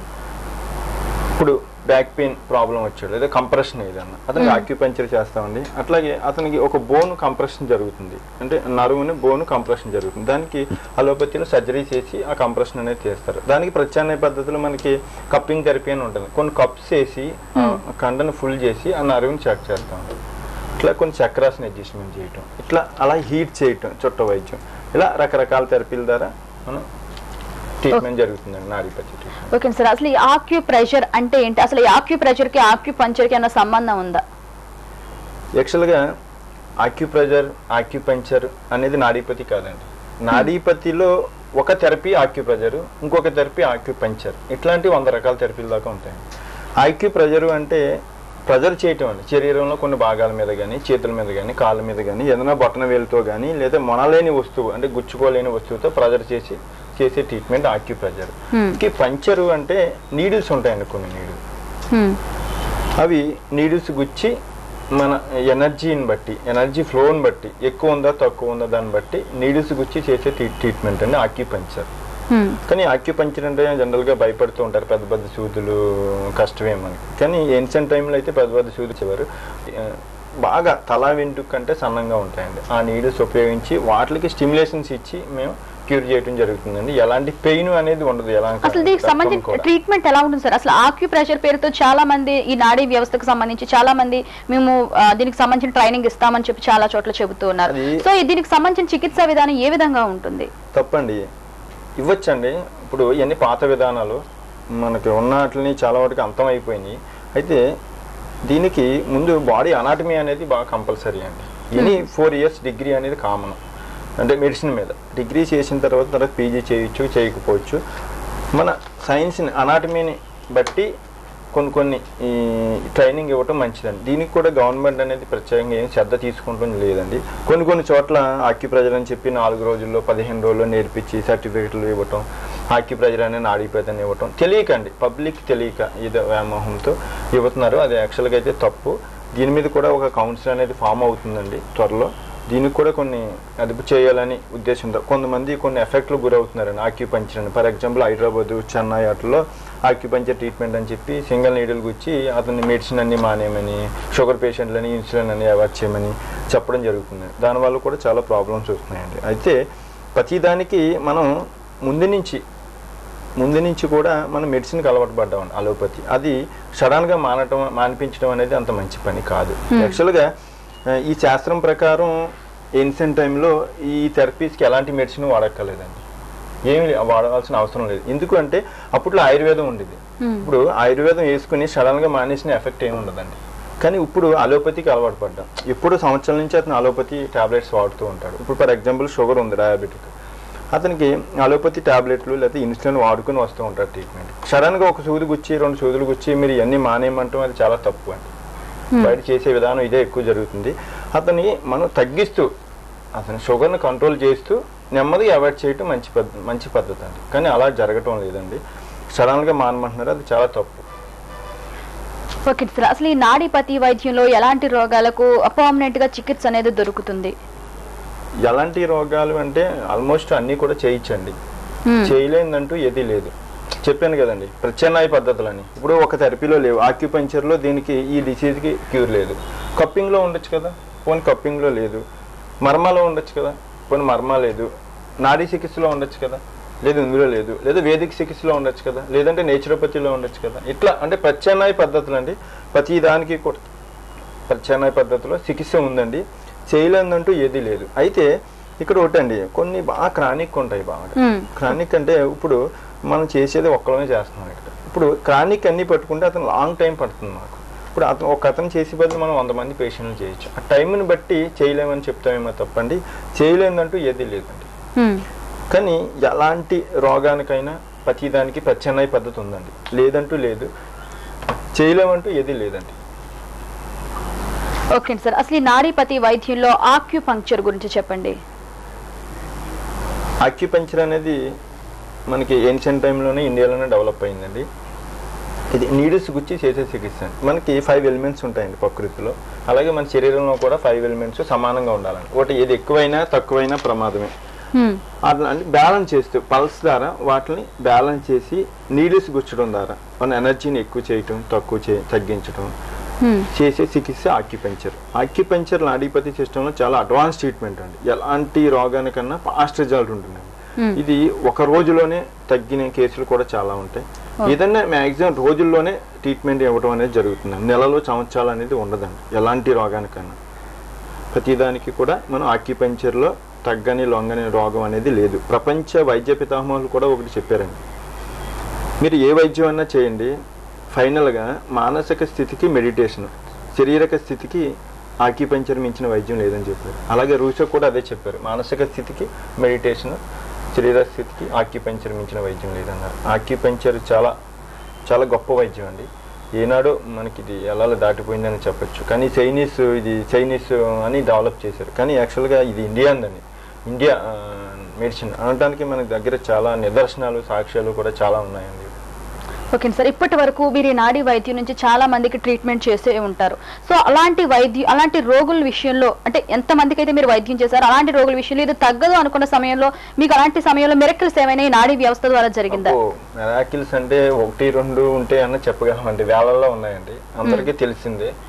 ఇప్పుడు బ్యాక్ పెయిన్ ప్రాబ్లం వచ్చాడు లేదా కంప్రెషన్ ఏదన్నా అతనికి ఆక్యుపంచర్ చేస్తామండి అట్లాగే అతనికి ఒక బోన్ కంప్రెషన్ జరుగుతుంది అంటే నరువుని బోన్ కంప్రెషన్ జరుగుతుంది దానికి అలోపతిలో సర్జరీ చేసి ఆ కంప్రెషన్ అనేది చేస్తారు దానికి ప్రత్యామ్నాయ పద్ధతిలో మనకి కప్పింగ్ థెరపీ అని ఉంటుంది కొన్ని కప్స్ వేసి ఆ కండను ఫుల్ చేసి ఆ నరువుని చెక్ చేస్తాం ఇట్లా కొన్ని చక్రాస్ని అడ్జస్ట్మెంట్ చేయటం ఇట్లా అలా హీట్ చేయటం చుట్ట వైద్యం ఇలా రకరకాల థెరపీల ద్వారా మనం ట్రీట్మెంట్ జరుగుతుందండి నాడీపతి ట్రీట్మెంట్ ఓకే సార్ అసలు ఈ ఆక్యూ ప్రెషర్ అంటే ఏంటి అసలు ఈ ఆక్యూ ప్రెషర్ కి ఆక్యూ పంచర్ కి ఏమైనా సంబంధం ఉందా యాక్చువల్గా ఆక్యుప్రెజర్ ఆక్యుపంచర్ అనేది నాడీపతి కాదండి నాడీపతిలో ఒక థెరపీ ఆక్యుప్రెజర్ ఇంకొక థెరపీ ఆక్యుపంచర్ ఇట్లాంటి వంద రకాల థెరపీల దాకా ఉంటాయి ఆక్యుప్రెజర్ అంటే ప్రెజర్ చేయటం అండి శరీరంలో కొన్ని భాగాల మీద కానీ చేతుల మీద కానీ కాళ్ళ మీద కానీ ఏదైనా బొట్టన వేలుతో కానీ లేదా మొనలేని వస్తువు అంటే గుచ్చుకోలేని వస్తువుతో ప్రెజర్ చేసి చేసే ట్రీట్మెంట్ ఆక్యుప్రెజర్ Hmm. ఇంక పంచరు అంటే నీడిల్స్ ఉంటాయండి కొన్ని నీడిల్స్ హ్మ్. అవి నీడిల్స్ గుచ్చి మన ఎనర్జీని బట్టి ఎనర్జీ ఫ్లోని బట్టి ఎక్కువ ఉందా తక్కువ ఉందా దాన్ని బట్టి నీడిల్స్ గుచ్చి చేసే ట్రీ- ట్రీట్మెంట్ అండి ఆక్యుపంచర్ హ్మ్. కానీ ఆక్యుపంచర్ అంటే జనరల్గా భయపడుతూ ఉంటారు పెద్ద పెద్ద సూదులు కష్టమే మనకి కానీ ఏన్షియన్ టైంలో అయితే పెద్ద పెద్ద సూదులు ఇచ్చేవారు బాగా తల వెంట్రుక కంటే సన్నంగా ఉంటాయండి ఆ నీడిల్స్ ఉపయోగించి వాటికి స్టిమ్యులేషన్స్ ఇచ్చి మేము క్యూర్ చేయడం జరుగుతుందండి ఎలాంటి పెయిన్ అనేది ఉండదు ఎలా అసలు దీనికి సంబంధించిన ట్రీట్మెంట్ ఎలా ఉంటుంది సార్ అసలు ఆక్యుప్రెషర్ పేరుతో చాలా మంది ఈ నాడీ వ్యవస్థకు సంబంధించి చాలా మంది మేము ఆ, దీనికి సంబంధించిన ట్రైనింగ్ ఇస్తామని చెప్పి చాలా చోట్ల చెబుతూ ఉన్నారు అది- సో ఈ దీనికి సంబంధించిన చికిత్సా విధానం ఏ విధంగా ఉంటుంది తప్పండి ఇవ్వచ్చండి ఇప్పుడు ఇవన్నీ పాత విధానాలు మనకి ఉన్న వాటిని చాలా వరకు అంతం అయిపోయినాయి అయితే దీనికి ముందు బాడీ అనాటమీ అనేది బాగా కంపల్సరీ అండి ఎనీ ఫోర్ ఇయర్స్ డిగ్రీ అనేది కామన్ అంటే మెడిసిన్ మీద డిగ్రీ చేసిన తర్వాత తర్వాత పీజీ చేయొచ్చు చేయకపోవచ్చు మన సైన్స్ని అనాటమీని బట్టి కొన్ని కొన్ని ఈ ట్రైనింగ్ ఇవ్వటం మంచిదండి దీనికి కూడా గవర్నమెంట్ అనేది ప్రత్యేకంగా ఏం శ్రద్ధ తీసుకుంటుంది లేదండి కొన్ని కొన్ని చోట్ల ఆక్యుప్రెజర్ అని చెప్పి నాలుగు రోజుల్లో పదిహేను రోజుల్లో నేర్పించి సర్టిఫికెట్లు ఇవ్వటం ఆక్యుప్రెజర్ అనే నాడీపేతని ఇవ్వటం తెలియకండి పబ్లిక్ తెలియక ఇది వ్యామోహంతో ఇవ్వతున్నారు అది యాక్చువల్గా అయితే తప్పు దీని మీద కూడా ఒక కౌన్సిల్ అనేది ఫామ్ అవుతుందండి త్వరలో దీనికి కూడా కొన్ని అదుపు చేయాలని ఉద్దేశంతో కొంతమంది కొన్ని ఎఫెక్ట్లు గురవుతున్నారండి ఆక్యుపంచర్ అని ఫర్ ఎగ్జాంపుల్ హైదరాబాద్ చెన్నై వాటిలో ఆక్యుపంచర్ ట్రీట్మెంట్ అని చెప్పి సింగిల్ నీడిల్ గుచ్చి అతన్ని మెడిసిన్ అన్ని మానేయమని షుగర్ పేషెంట్లని ఇన్సులిన్ అని అవాయిడ్ చేయమని చెప్పడం జరుగుతుంది దానివల్ల కూడా చాలా ప్రాబ్లమ్స్ వస్తున్నాయండి అయితే ప్రతిదానికి మనం ముందు నుంచి ముందు నుంచి కూడా మనం మెడిసిన్కి అలవాటు పడ్డామండి అలోపతి అది సడన్గా మానటం మానిపించడం అనేది అంత మంచి పని కాదు యాక్చువల్గా ఆ, ఈ శాస్త్రం ప్రకారం ఏన్షియన్ టైంలో ఈ థెరపీస్కి ఎలాంటి మెడిసిన్ వాడక్కర్లేదండి ఏమి లే- వాడాల్సిన అవసరం లేదు ఎందుకంటే అప్పట్లో ఆయుర్వేదం ఉండేది ఇప్పుడు ఆయుర్వేదం వేసుకుని సడన్గా మానేసిన ఎఫెక్ట్ ఏమి ఉండదండి కానీ ఇప్పుడు అలోపతికి అలవాటు పడ్డాం ఇప్పుడు సంవత్సరాల నుంచి అతను అలోపతి టాబ్లెట్స్ వాడుతూ ఉంటాడు ఇప్పుడు ఫర్ ఎగ్జాంపుల్ షుగర్ ఉంది డయాబెటిక్ అతనికి అలోపతి టాబ్లెట్లు లేకపోతే ఇన్సులిన్ వాడుకొని వస్తూ ఉంటారు ట్రీట్మెంట్ సడన్గా ఒక సూది గుచ్చి రెండు సూదులు గుచ్చి మీరు ఇవన్నీ మానేయమంటాం అది చాలా తప్పు అండి బయట చేసే విధానం ఇదే ఎక్కువ జరుగుతుంది అతని మనం తగ్గిస్తూ అతని షుగర్ని కంట్రోల్ చేస్తూ నెమ్మదిగా అవాయిడ్ చేయటం మంచి పద్ధ మంచి పద్ధతి అండి కానీ అలా జరగటం లేదండి సడన్గా మానమంటున్నారు అది చాలా తప్పు ఓకే సార్ అసలు ఈ నాడీపతి వైద్యంలో ఎలాంటి రోగాలకు పర్మనెంట్ గా చికిత్స అనేది దొరుకుతుంది ఎలాంటి రోగాలు అంటే ఆల్మోస్ట్ అన్నీ కూడా చేయించండి Hmm. చేయలేదంటూ ఏది లేదు చెప్పాను కదండి ప్రత్యామ్నాయ పద్ధతులని ఇప్పుడు ఒక థెరపీలో లేవు ఆక్యుపంచర్లో దీనికి ఈ డిసీజ్కి క్యూర్ లేదు కప్పింగ్లో ఉండొచ్చు కదా పోనీ కప్పింగ్లో లేదు మర్మాలో ఉండొచ్చు కదా పోనీ మర్మ లేదు నాడీ చికిత్సలో ఉండొచ్చు కదా లేదు ఇందులో లేదు లేదా వేదిక చికిత్సలో ఉండొచ్చు కదా లేదంటే నేచురోపతిలో ఉండొచ్చు కదా ఇట్లా అంటే ప్రత్యామ్నాయ పద్ధతులు అండి ప్రతి దానికి కూడా ప్రత్యామ్నాయ పద్ధతిలో చికిత్స ఉందండి చేయలేదంటూ ఏది లేదు అయితే ఇక్కడ ఒకటండి కొన్ని బాగా క్రానిక్ ఉంటాయి బాగా Hmm. క్రానిక్ అంటే ఇప్పుడు మనం చేసేది ఒక్కడమే చేస్తున్నాం ఇక్కడ ఇప్పుడు క్రానిక్ అన్ని పట్టుకుంటే అతను లాంగ్ టైం పడుతుంది మాకు ఇప్పుడు అతను ఒక అతను చేసే బదులు మనం వంద మంది పేషెంట్లు చేయొచ్చు ఆ టైంని బట్టి చేయలేమని చెప్తామేమో తప్పండి చేయలేదంటూ ఏది లేదండి Hmm. కానీ ఎలాంటి రోగానికైనా ప్రతిదానికి ప్రత్యామ్నాయ పద్ధతి ఉందండి లేదంటూ లేదు చేయలేమంటూ ఏది లేదండి ఓకే సార్ అసలు ఈ నాడీపతి వైద్యంలో ఆక్యుపంక్చర్ గురించి చెప్పండి ఆక్యుపంచర్ అనేది మనకి ఏన్షియన్ టైంలోనే ఇండియాలోనే డెవలప్ అయిందండి ఇది నీడిల్స్ గుచ్చి చేసే చికిత్స అండి. మనకి ఫైవ్ ఎలిమెంట్స్ ఉంటాయండి ప్రకృతిలో అలాగే మన శరీరంలో కూడా ఫైవ్ ఎలిమెంట్స్ సమానంగా ఉండాలండి ఒకటి ఏది ఎక్కువైనా తక్కువైనా ప్రమాదమే Hmm. అట్లా బ్యాలెన్స్ చేస్తూ పల్స్ ద్వారా వాటిని బ్యాలెన్స్ చేసి నీడిల్స్ గుచ్చడం ద్వారా మన ఎనర్జీని ఎక్కువ చేయటం తక్కువ చే తగ్గించడం Hmm. చేసే చికిత్స ఆక్యుపెంచర్ ఆక్యుపెంచర్ నాడీపతి సిస్టంలో చాలా అడ్వాన్స్ ట్రీట్మెంట్ అండి ఎలాంటి రోగానికన్నా ఫాస్ట్ రిజల్ట్ ఉంటుందండి Hmm. ఇది ఒక రోజులోనే తగ్గిన కేసులు కూడా చాలా ఉంటాయి ఏదన్నా మ్యాక్సిమం రోజుల్లోనే ట్రీట్మెంట్ ఇవ్వడం అనేది జరుగుతుంది నెలలో సంవత్సరాలు అనేది ఉండదండి ఎలాంటి రోగానికన్నా ప్రతిదానికి కూడా మనం ఆక్యుపెంచర్లో తగ్గని లొంగని రోగం అనేది లేదు ప్రపంచ వైద్య పితామహులు కూడా ఒకటి చెప్పారండి మీరు ఏ వైద్యం అన్నా చేయండి ఫైనల్గా మానసిక స్థితికి మెడిటేషన్ శారీరక స్థితికి ఆక్యుపంచర్ మించిన వైద్యం లేదని చెప్పారు అలాగే రూసో కూడా అదే చెప్పారు మానసిక స్థితికి మెడిటేషన్ శరీర స్థితికి ఆక్యుపంచర్ మించిన వైద్యం లేదన్నారు ఆక్యుపంచర్ చాలా చాలా గొప్ప వైద్యం అండి ఏనాడో మనకి ఇది ఎలా దాటిపోయిందని చెప్పొచ్చు కానీ చైనీస్ ఇది చైనీస్ అని డెవలప్ చేశారు కానీ యాక్చువల్గా ఇది ఇండియా అందండి ఇండియా మెడిసిన్ అనడానికి మనకి దగ్గర చాలా నిదర్శనాలు సాక్ష్యాలు కూడా చాలా ఉన్నాయండి ఓకే సార్ ఇప్పటి వరకు మీరు ఈ నాడీ వైద్యం నుంచి చాలా మందికి ట్రీట్మెంట్ చేసే ఉంటారు సో అలాంటి వైద్యం అలాంటి రోగుల విషయంలో అంటే ఎంత మందికి అయితే మీరు వైద్యం చేశారో అలాంటి రోగుల విషయంలో ఇది తగ్గదు అనుకున్న సమయంలో మీకు అలాంటి సమయంలో మిరకల్స్ ఏమైనా ఈ నాడీ వ్యవస్థ ద్వారా జరిగిందా మెరాకిల్స్ అంటే ఒకటి రెండు ఉంటే అన్న చెప్పగలమండి వేలల్లో ఉన్నాయండి అందరికీ తెలిసిందే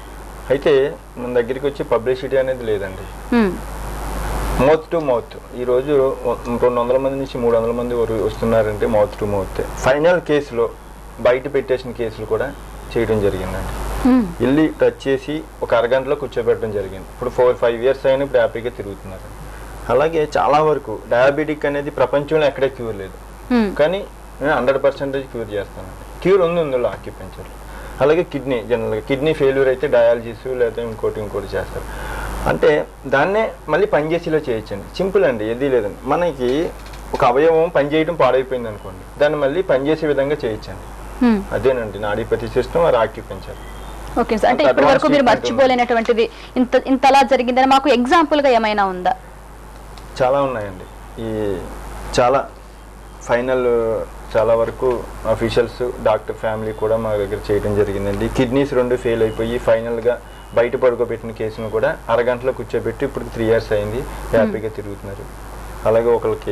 అయితే మన దగ్గరికి వచ్చి పబ్లిసిటీ అనేది లేదండి ఉమ్, మౌత్ టు మౌత్ ఈ రోజు రెండు వందల మంది నుంచి మూడు వందల మంది వరకు వస్తున్నారంటే మౌత్ టు మౌత్ ఫైనల్ కేసులో బయట పెట్టేసిన కేసులు కూడా చేయడం జరిగిందండి ఉమ్, వెళ్ళి టచ్ చేసి ఒక అరగంటలో కూర్చోబెట్టడం జరిగింది ఇప్పుడు ఫోర్ ఫైవ్ ఇయర్స్ అయినా ఇప్పుడు హ్యాపీగా తిరుగుతున్నారు అలాగే చాలా వరకు డయాబెటిక్ అనేది ప్రపంచంలో ఎక్కడే క్యూర్ లేదు ఉమ్, కానీ నేను హండ్రెడ్ పర్సెంటేజ్ క్యూర్ చేస్తానండి క్యూర్ ఉంది ఇందులో ఆక్యుపెంచర్ అలాగే కిడ్నీ జనరల్గా కిడ్నీ ఫెయిల్యూర్ అయితే డయాలసిస్ లేదా ఇంకోటి ఇంకోటి చేస్తారు అంటే దాన్నే మళ్ళీ పనిచేసేలా చేయొచ్చండి సింపుల్ అండి ఏది లేదండి మనకి ఒక అవయవం పనిచేయడం పాడైపోయింది అనుకోండి దాన్ని మళ్ళీ పనిచేసే విధంగా చేయొచ్చండి ఉమ్. అదేనండి నాడీపతి సిస్టమ్ అది ఆక్యుపెంచర్ ఓకే సార్ అంటే అంత ఇప్పటి వరకు advanced మీరు treatment మర్చిపోలేనటువంటిది ఇంత ఇంతలా జరిగిందని మాకు ఎగ్జాంపుల్ గా ఏమైనా ఉందా చాలా ఉన్నాయండి ఈ చాలా ఫైనల్ చాలా వరకు అఫీషియల్స్ డాక్టర్ ఫ్యామిలీ కూడా మా దగ్గర చేయడం జరిగిందండి కిడ్నీస్ రెండు ఫెయిల్ అయిపోయి ఫైనల్గా బయట పడుకోబెట్టిన కేసును కూడా అరగంటలో కూర్చోబెట్టి ఇప్పుడు త్రీ ఇయర్స్ అయింది హ్యాపీగా తిరుగుతున్నారు అలాగే ఒకరికి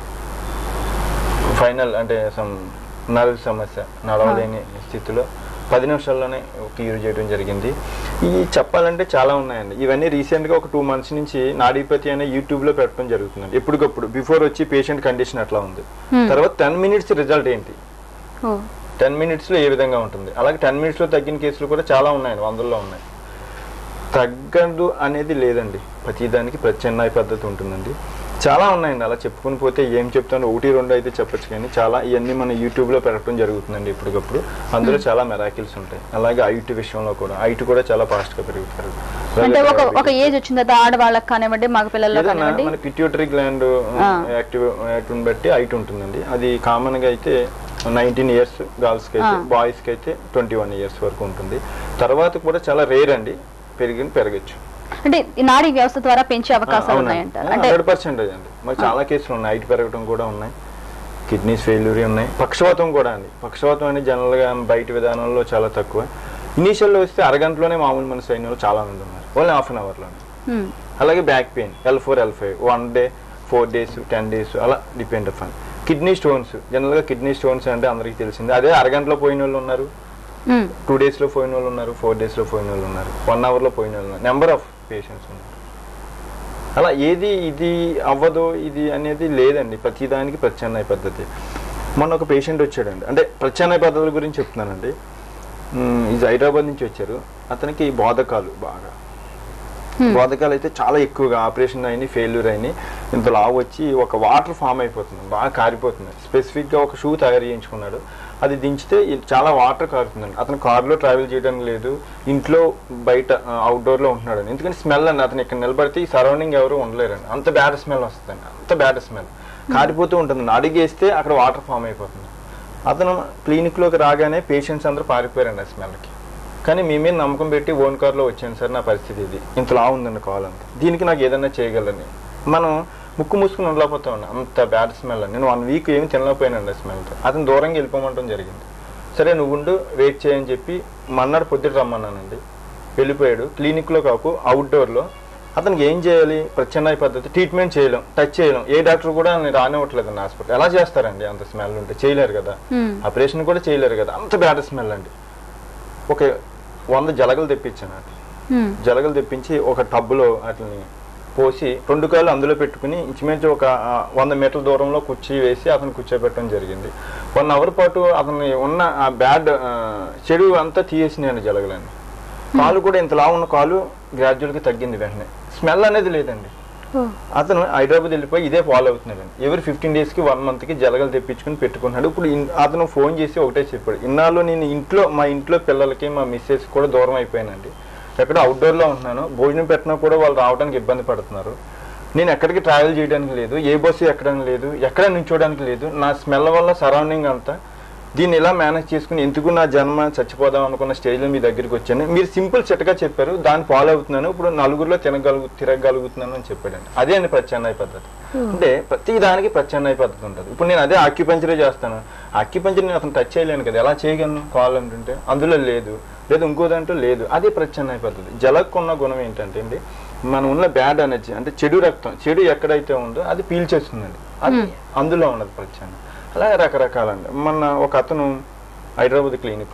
ఫైనల్ అంటే సమ్ నర్వ్ సమస్య నడవలేని స్థితిలో పది నిమిషాల్లోనే క్యూర్ చేయడం జరిగింది ఈ చెప్పాలంటే చాలా ఉన్నాయండి ఇవన్నీ రీసెంట్గా ఒక టూ మంత్స్ నుంచి నాడీపతి అనే యూట్యూబ్లో పెట్టడం జరుగుతుందండి ఎప్పటికప్పుడు బిఫోర్ వచ్చి పేషెంట్ కండిషన్ ఎట్లా ఉంది Hmm. తర్వాత టెన్ మినిట్స్ రిజల్ట్ ఏంటి ఓ టెన్ మినిట్స్లో ఏ విధంగా ఉంటుంది అలాగే టెన్ మినిట్స్లో తగ్గిన కేసులు కూడా చాలా ఉన్నాయండి వందల్లో ఉన్నాయి తగ్గదు అనేది లేదండి ప్రతిదానికి ప్రత్యామ్నాయ పద్ధతి ఉంటుందండి చాలా ఉన్నాయండి అలా చెప్పుకుని పోతే ఏం చెప్తాను ఒకటి రెండు అయితే చెప్పొచ్చు కానీ చాలా ఇవన్నీ మన యూట్యూబ్లో పెట్టడం జరుగుతుందండి ఇప్పటికప్పుడు అందులో చాలా మెరాకిల్స్ ఉంటాయి అలాగే ఐటీ విషయంలో కూడా ఐటీ కూడా చాలా ఫాస్ట్గా పెరుగుతారు అంటే ఒక ఒక ఏజ్ వచ్చిన తర్వాత ఆడవాళ్ళకి కానివ్వండి మగ పిల్లల్లో ఏదన్నా కానివ్వండి మన పిట్యూటరీ గ్లాండ్ ఆ. యాక్టివ్ యాక్టివ్ బట్టి హైట్ ఉంటుందండి అది కామన్ గా అయితే నైన్టీన్ ఇయర్స్ గర్ల్స్ కి అయితే ఆ. బాయ్స్ కి అయితే ట్వంటీ వన్ ఇయర్స్ వరకు ఉంటుంది తర్వాత కూడా చాలా రేర్ అండి పెరిగి పెరగచ్చు అంటే ఈ నాడీ వ్యవస్థ ద్వారా పెంచే అవకాశాలు ఉన్నాయంటారు అంటే హండ్రెడ్ పర్సెంటేజ్ అండి మరి చాలా కేసులు ఉన్నాయి హైట్ పెరగడం కూడా ఉన్నాయి కిడ్నీస్ ఫెయిల్యూర్ ఉన్నాయి పక్షవాతం కూడా అండి పక్షవాతం అనేది జనరల్గా బయట విధానంలో చాలా తక్కువ ఇనీషియల్లో వస్తే అరగంటలోనే మామూలు మన సైన్యంలో చాలా మంది ఉన్నారు ఓన్లీ హాఫ్ అన్ అవర్లోనే ఉమ్, అలాగే back pain L four L five one day four days ten days అలా డిపెండ్ అఫ్ కిడ్నీ స్టోన్స్ జనరల్గా కిడ్నీ స్టోన్స్ అంటే అందరికీ తెలిసిందే అదే అరగంటలో పోయిన వాళ్ళు ఉన్నారు ఉమ్, టూ డేస్లో పోయిన వాళ్ళు ఉన్నారు ఫోర్ డేస్లో పోయిన వాళ్ళు ఉన్నారు వన్ అవర్లో పోయిన వాళ్ళు ఉన్నారు నెంబర్ ఆఫ్ పేషెంట్స్ ఉన్నారు అలా ఏది ఇది అవ్వదు ఇది అనేది లేదండి ప్రతిదానికి ప్రత్యామ్నాయ పద్ధతి మొన్న ఒక పేషెంట్ వచ్చాడండి అంటే ప్రత్యామ్నాయ పద్ధతుల గురించి చెప్తున్నానండి మ్, ఇది హైదరాబాద్ నుంచి వచ్చారు అతనికి బోధకాలు బాగా Hmm. బోధకాలు అయితే చాలా ఎక్కువగా ఆపరేషన్ అయినాయి ఫెయిల్యూర్ అయినాయి ఇంత లావు వచ్చి ఒక వాటర్ ఫామ్ అయిపోతుంది బాగా కారిపోతుంది స్పెసిఫిక్గా ఒక షూ తయారు చేయించుకున్నాడు అది దించితే ఇ- చాలా వాటర్ కారుతుందండి అతను కార్లో ట్రావెల్ చేయడానికి లేదు ఇంట్లో బయట అవుట్డోర్లో ఉంటున్నాడు ఎందుకంటే స్మెల్ అండి అతను ఇక్కడ నిలబడితే ఈ సరౌండింగ్ ఎవరు ఉండలేరండి అంత బ్యాడ్ స్మెల్ వస్తుందండి అంత బ్యాడ్ స్మెల్ కారిపోతూ ఉంటుంది అడిగేస్తే అక్కడ వాటర్ ఫామ్ అయిపోతుంది అతను క్లినిక్లోకి రాగానే పేషెంట్స్ అందరూ పారిపోయారండి ఆ స్మెల్కి కానీ మీ మీద నమ్మకం పెట్టి ఓన్ కార్లో వచ్చాను సార్ నా పరిస్థితి ఇది ఇంతలా ఉందండి కాల్ అంతా దీనికి నాకు ఏదైనా చేయగలని మనం ముక్కు మూసుకుని ఉండలేకపోతామండి అంత బ్యాడ్ స్మెల్ నేను వన్ వీక్ ఏమి తినలేకపోయానండి ఆ స్మెల్తో అతను దూరంగా వెళ్ళిపోమంటం జరిగింది సరే నువ్వు ఉండు వెయిట్ చేయని చెప్పి మన్నాడు పొద్దుట రమ్మన్నానండి వెళ్ళిపోయాడు క్లినిక్లో కాకు అవుట్డోర్లో అతనికి ఏం చేయాలి ప్రత్యామ్నాయ పద్ధతి ట్రీట్మెంట్ చేయలేం టచ్ చేయలేం ఏ డాక్టర్ కూడా నేను రానివ్వట్లేదండి హాస్పిటల్ ఎలా చేస్తారండి అంత స్మెల్ ఉంటే చేయలేరు కదా ఉమ్, ఆపరేషన్ కూడా చేయలేరు కదా అంత బ్యాడ్ స్మెల్ అండి ఒక వంద జలగలు తెప్పించాను అట్లా ఉమ్, జలగలు తెప్పించి ఒక టబ్బులో వాటిని పోసి రెండు కాళ్ళు అందులో పెట్టుకుని ఇంచుమించు ఒక ఆ, వంద మీటర్ల దూరంలో కుర్చీ వేసి అతను కూర్చోబెట్టడం జరిగింది వన్ అవర్ పాటు అతని ఉన్న ఆ బ్యాడ్ ఆ, చెడు అంతా తీసేసినాయండి జలగలని కాలు కూడా ఇంతలా ఉన్న కాలు గ్రాడ్యువల్గా తగ్గింది వెంటనే స్మెల్ అనేది లేదండి ఓ, అతను హైదరాబాద్ వెళ్ళిపోయి ఇదే ఫాలో అవుతున్నాడు ఎవరి ఫిఫ్టీన్ డేస్కి వన్ మంత్కి జలగలు తెప్పించుకుని పెట్టుకున్నాడు ఇప్పుడు ఇన్- అతను ఫోన్ చేసి ఒకటే చెప్పాడు ఇన్నాళ్ళు నేను ఇంట్లో మా ఇంట్లో పిల్లలకి మా మిస్సెస్ కూడా దూరం అయిపోయానండి ఎక్కడ అవుట్డోర్లో ఉంటున్నాను భోజనం పెట్టినా కూడా వాళ్ళు రావడానికి ఇబ్బంది పడుతున్నారు నేను ఎక్కడికి ట్రావెల్ చేయడానికి లేదు ఏ బస్సు ఎక్కడానికి లేదు ఎక్కడ నుంచోడానికి లేదు నా స్మెల్ వల్ల సరౌండింగ్ అంతా దీన్ని ఇలా మేనేజ్ చేసుకుని ఎందుకు నా జన్మ చచ్చిపోదాం అనుకున్న స్టేజ్లో మీ దగ్గరికి వచ్చాను మీరు సింపుల్ చిట్టగా చెప్పారు దాన్ని ఫాలో అవుతున్నాను ఇప్పుడు నలుగురిలో తినగలుగు తిరగలుగుతున్నాను అని చెప్పాడండి అదే అండి ప్రత్యామ్నాయ పద్ధతి అంటే ప్రతి దానికి ప్రత్యామ్నాయ పద్ధతి ఉంటుంది ఇప్పుడు నేను అదే అక్యుపంచరే చేస్తాను అక్యుపంచర్ నేను అతను టచ్ చేయలేను కదా ఎలా చేయగలను కావాలంటుంటే అందులో లేదు లేదు ఇంకోదంటూ లేదు అదే ప్రత్యామ్నాయ పద్ధతి జలక్కున్న గుణం ఏంటంటే అండి మనం ఉన్న బ్యాడ్ ఎనర్జీ అంటే చెడు రక్తం చెడు ఎక్కడైతే ఉందో అది పీల్చేస్తుందండి అది అందులో ఉన్నది ప్రత్యామ్నాయం అలాగే రకరకాలండి మొన్న ఒక అతను హైదరాబాద్ క్లినిక్లో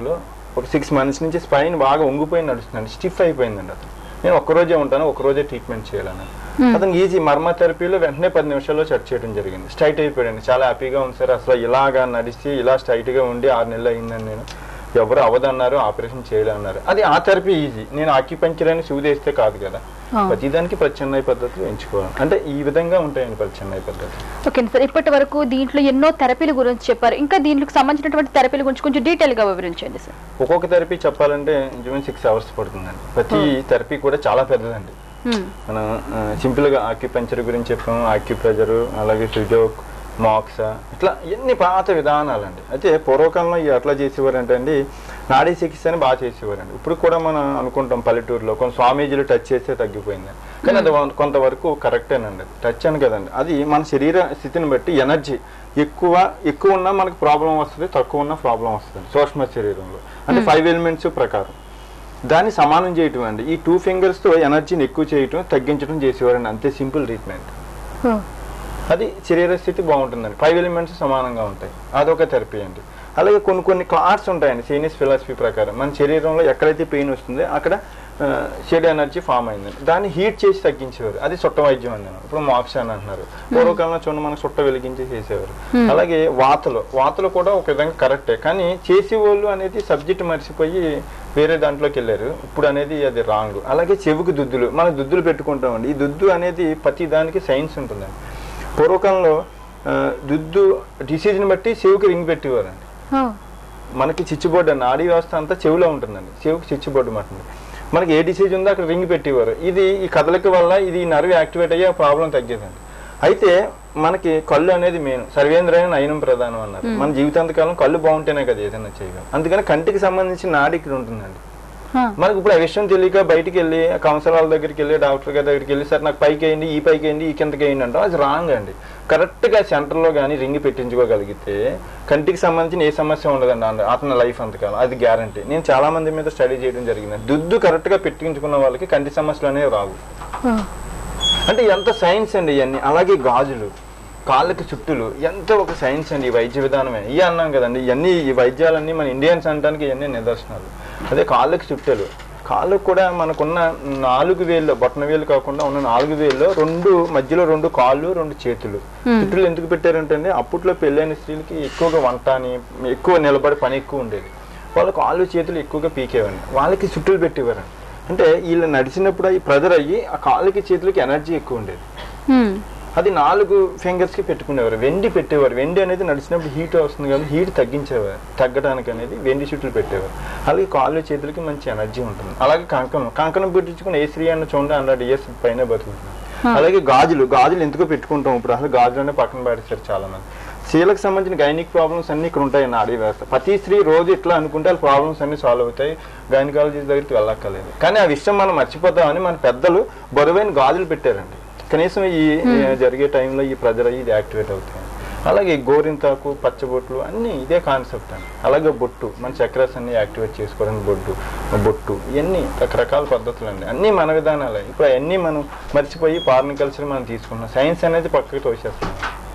ఒక సిక్స్ మంత్స్ నుంచి స్పైన్ బాగా ఉంగిపోయి నడుస్తున్నాను స్టిఫ్ అయిపోయిందండి అతను నేను ఒక్కరోజే ఉంటాను ఒక్కరోజే ట్రీట్మెంట్ చేయాలని అతను ఈజీ మర్మ థెరపీలో వెంటనే పది నిమిషాల్లో సెట్ చేయడం జరిగింది స్ట్రైట్ అయిపోయాడండి చాలా హ్యాపీగా ఉంది సార్ అసలు ఇలాగా నడిచి ఇలా స్ట్రైట్గా ఉండి ఆరు నెలలు అయిందని నేను ఎవరు అవదన్నారు ఆపరేషన్ చేయాలి అన్నారు అది ఆ థెరపీ ఈజీ నేను ఆక్యుపంచర్ అని సూదేస్తే కాదు కదా ఆ. ప్రతిదానికి ప్రత్యామ్నాయ పద్ధతులు ఎంచుకోవాలి అంటే ఈ విధంగా ఉంటాయండి ప్రత్యామ్నాయ పద్ధతులు ఓకే సార్ ఇప్పటి వరకు దీంట్లో ఎన్నో థెరపీల గురించి చెప్పారు ఇంకా దీనికి సంబంధించినటువంటి థెరపీల గురించి కొంచెం డీటెయిల్ గా వివరించండి సార్ ఒక్కొక్క థెరపీ చెప్పాలంటే ఇంచుమించు సిక్స్ అవర్స్ పడుతుందండి ప్రతి థెరపీ కూడా చాలా పెద్దదండి హ్మ్. మనం ఆ, సింపుల్గా ఆక్యుపంచర్ గురించి చెప్పాము ఆక్యుప్రెజరు అలాగే ఫిజోక్ మాక్సా ఇట్లా ఎన్ని పాత విధానాలండి అయితే పూర్వకాలంలో ఇవి ఎట్లా చేసేవారంటే అండి నాడీ చికిత్స అని బాగా చేసేవారండి ఇప్పుడు కూడా మనం అనుకుంటాం పల్లెటూరులో కొన్ని స్వామీజీలు టచ్ చేస్తే తగ్గిపోయిందని కానీ అది వన్- కొంతవరకు కరెక్టేనండి అది టచ్ అని కదండి అది మన శరీర స్థితిని బట్టి ఎనర్జీ ఎక్కువ ఎక్కువ ఉన్నా మనకు ప్రాబ్లం వస్తుంది తక్కువ ఉన్నా ప్రాబ్లం వస్తుంది సూక్ష్మ శరీరంలో అంటే ఫైవ్ ఎలిమెంట్స్ ప్రకారం దాన్ని సమానం చేయటం అండి ఈ టూ ఫింగర్స్తో ఎనర్జీని ఎక్కువ చేయటం తగ్గించడం చేసేవారండి అంతే సింపుల్ ట్రీట్మెంట్ ఓ. అది శరీర స్థితి బాగుంటుందండి ఫైవ్ ఎలిమెంట్స్ సమానంగా ఉంటాయి అదొక థెరపీ అండి అలాగే కొన్ని కొన్ని క్లాట్స్ ఉంటాయండి సీనియస్ ఫిలాసఫీ ప్రకారం మన శరీరంలో ఎక్కడైతే పెయిన్ వస్తుందో అక్కడ షెడ్ ఎనర్జీ ఫామ్ అయిందండి దాన్ని హీట్ చేసి తగ్గించేవారు అది చుట్ట వైద్యం అండి ఇప్పుడు మోక్ష అని అంటున్నారు పూర్వకాలంలో చూడండి మనకు చుట్ట వెలిగించి చేసేవారు అలాగే వాతలు వాతలు కూడా ఒక విధంగా కరెక్టే కానీ చేసేవాళ్ళు అనేది సబ్జెక్ట్ మర్చిపోయి వేరే దాంట్లోకి వెళ్ళారు ఇప్పుడు అనేది అది రాంగ్ అలాగే చెవుకు దుద్దులు మనం దుద్దులు పెట్టుకుంటామండి ఈ దుద్దు అనేది ప్రతి దానికి సైన్స్ ఉంటుందండి పూర్వకాలంలో ఆ, దుద్దు డిసీజ్ని బట్టి చెవుకి రింగ్ పెట్టేవారండి ఓ. మనకి చిచ్చుబోర్డు అండి ఆడి వ్యవస్థ అంతా చెవిలో ఉంటుందండి చెవికి చిచ్చుబోర్డు మాట్లాడి మనకి ఏ డిసీజ్ ఉందో అక్కడ రింగ్ పెట్టేవారు ఇది ఈ కదలిక వల్ల ఇది ఈ నర్వ్ యాక్టివేట్ అయ్యి ఆ ప్రాబ్లం తగ్గేదండి అయితే మనకి కళ్ళు అనేది మెయిన్ సర్వేంద్రమైన నయనం ప్రధానం అన్నారు మన జీవితాంతకాలం కళ్ళు బాగుంటేనే కదా ఏదైనా చేయగలం అందుకని కంటికి సంబంధించిన నాడి ఇక్కడ ఉంటుందండి ఆ. మనకు ఇప్పుడు ఆ విషయం తెలియక బయటికి వెళ్ళి కౌన్సిలర్ వాళ్ళ దగ్గరికి వెళ్ళి డాక్టర్ గారి దగ్గరికి వెళ్ళి సార్ నాకు పైకి వేయండి ఈ పైకి వేయండి ఈ కిందకి వేయండి అంటాం అది రాంగ్ అండి కరెక్ట్గా సెంటర్లో కానీ రింగ్ పెట్టించుకోగలిగితే కంటికి సంబంధించిన ఏ సమస్య ఉండదండి అంద- అతని లైఫ్ అంతకాలం అది గ్యారంటీ నేను చాలా మంది మీద స్టడీ చేయడం జరిగింది దుద్దు కరెక్ట్గా పెట్టించుకున్న వాళ్ళకి కంటి సమస్యలు అనేవి రావు ఓ. అంటే ఎంత సైన్స్ అండి ఇవన్నీ అలాగే గాజులు కాళ్ళకి చుట్టులు ఎంత ఒక సైన్స్ అండి ఈ వైద్య విధానమే ఇవి అన్నాం కదండి ఇవన్నీ ఈ వైద్యాలన్నీ మన ఇండియన్స్ అనడానికి ఇవన్నీ నిదర్శనాలు అదే కాళ్ళకి చుట్టలు కాళ్ళకు కూడా మనకున్న నాలుగు వేలు బొట్టన వేలు కాకుండా ఉన్న నాలుగు వేల్లో రెండు మధ్యలో రెండు కాళ్ళు రెండు చేతులు చుట్టులు ఎందుకు పెట్టారంటే అండి అప్పట్లో పెళ్ళైన స్త్రీలకి ఎక్కువగా వంట అని ఎక్కువ నిలబడి పని ఎక్కువ ఉండేది వాళ్ళ కాళ్ళు చేతులు ఎక్కువగా పీకేవాడిని వాళ్ళకి చుట్టులు పెట్టేవారండి అంటే వీళ్ళు నడిచినప్పుడు అవి ప్రెజర్ అయ్యి ఆ కాళ్ళకి చేతులకి ఎనర్జీ ఎక్కువ ఉండేది హ్మ్. అది నాలుగు ఫింగర్స్ కి పెట్టుకునేవారు వెండి పెట్టేవారు వెండి అనేది నడిచినప్పుడు హీట్ వస్తుంది కాబట్టి హీట్ తగ్గించేవారు తగ్గడానికి అనేది వెండి చుట్లు పెట్టేవారు అలాగే కాళ్ళు చేతులకి మంచి ఎనర్జీ ఉంటుంది అలాగే కంకణం కంకణం పెట్టించుకుని ఏ స్త్రీ అన్న చూడండి హండ్రెడ్ ఇయర్స్ పైన బతుకుతుంది అలాగే గాజులు గాజులు ఎందుకో పెట్టుకుంటాం ఇప్పుడు అసలు గాజులనే పక్కన పడేస్తారు చాలా మంది స్త్రీలకు సంబంధించిన గైనిక్ ప్రాబ్లమ్స్ అన్ని ఇక్కడ ఉంటాయి నాడీ వ్యవస్థ ప్రతి స్త్రీ రోజు ఇట్లా అనుకుంటే వాళ్ళ ప్రాబ్లమ్స్ అన్ని సాల్వ్ అవుతాయి గైనకాలజీ దగ్గరికి వెళ్ళక్కర్లేదు కానీ ఆ విషయం మనం మర్చిపోతామని మన పెద్దలు బరువైన గాజులు పెట్టారండి కనీసం ఈ ఈ జరిగే టైంలో ఈ ప్రజలు ఇది యాక్టివేట్ అవుతాయి అలాగే గోరింతాకు పచ్చబొట్లు అన్నీ ఇదే కాన్సెప్ట్ అండి అలాగే బొట్టు మన చక్రాస్ అన్ని యాక్టివేట్ చేసుకోవడానికి బొట్టు బొట్టు ఇవన్నీ రకరకాల పద్ధతులు అండి అన్నీ మన విధానాలే ఇప్పుడు అవన్నీ మనం మర్చిపోయి ఫారిన్ కల్చర్ మనం తీసుకున్నాం సైన్స్ అనేది పక్కకి తోసేస్తున్నాం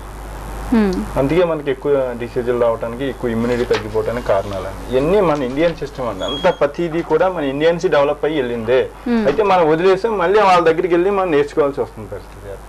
హ్మ్. అందుకే మనకి ఎక్కువ డిసీజులు రావడానికి ఎక్కువ ఇమ్యూనిటీ తగ్గిపోవడానికి కారణాలండి ఇవన్నీ మన ఇండియన్ సిస్టమ్ అండి అంత ప్రతిదీ కూడా మన ఇండియన్స్ డెవలప్ అయ్యి వెళ్ళిందే అయితే మనం వదిలేసాం మళ్ళీ వాళ్ళ దగ్గరికి వెళ్ళి మనం నేర్చుకోవాల్సి వస్తుంది పరిస్థితి అది.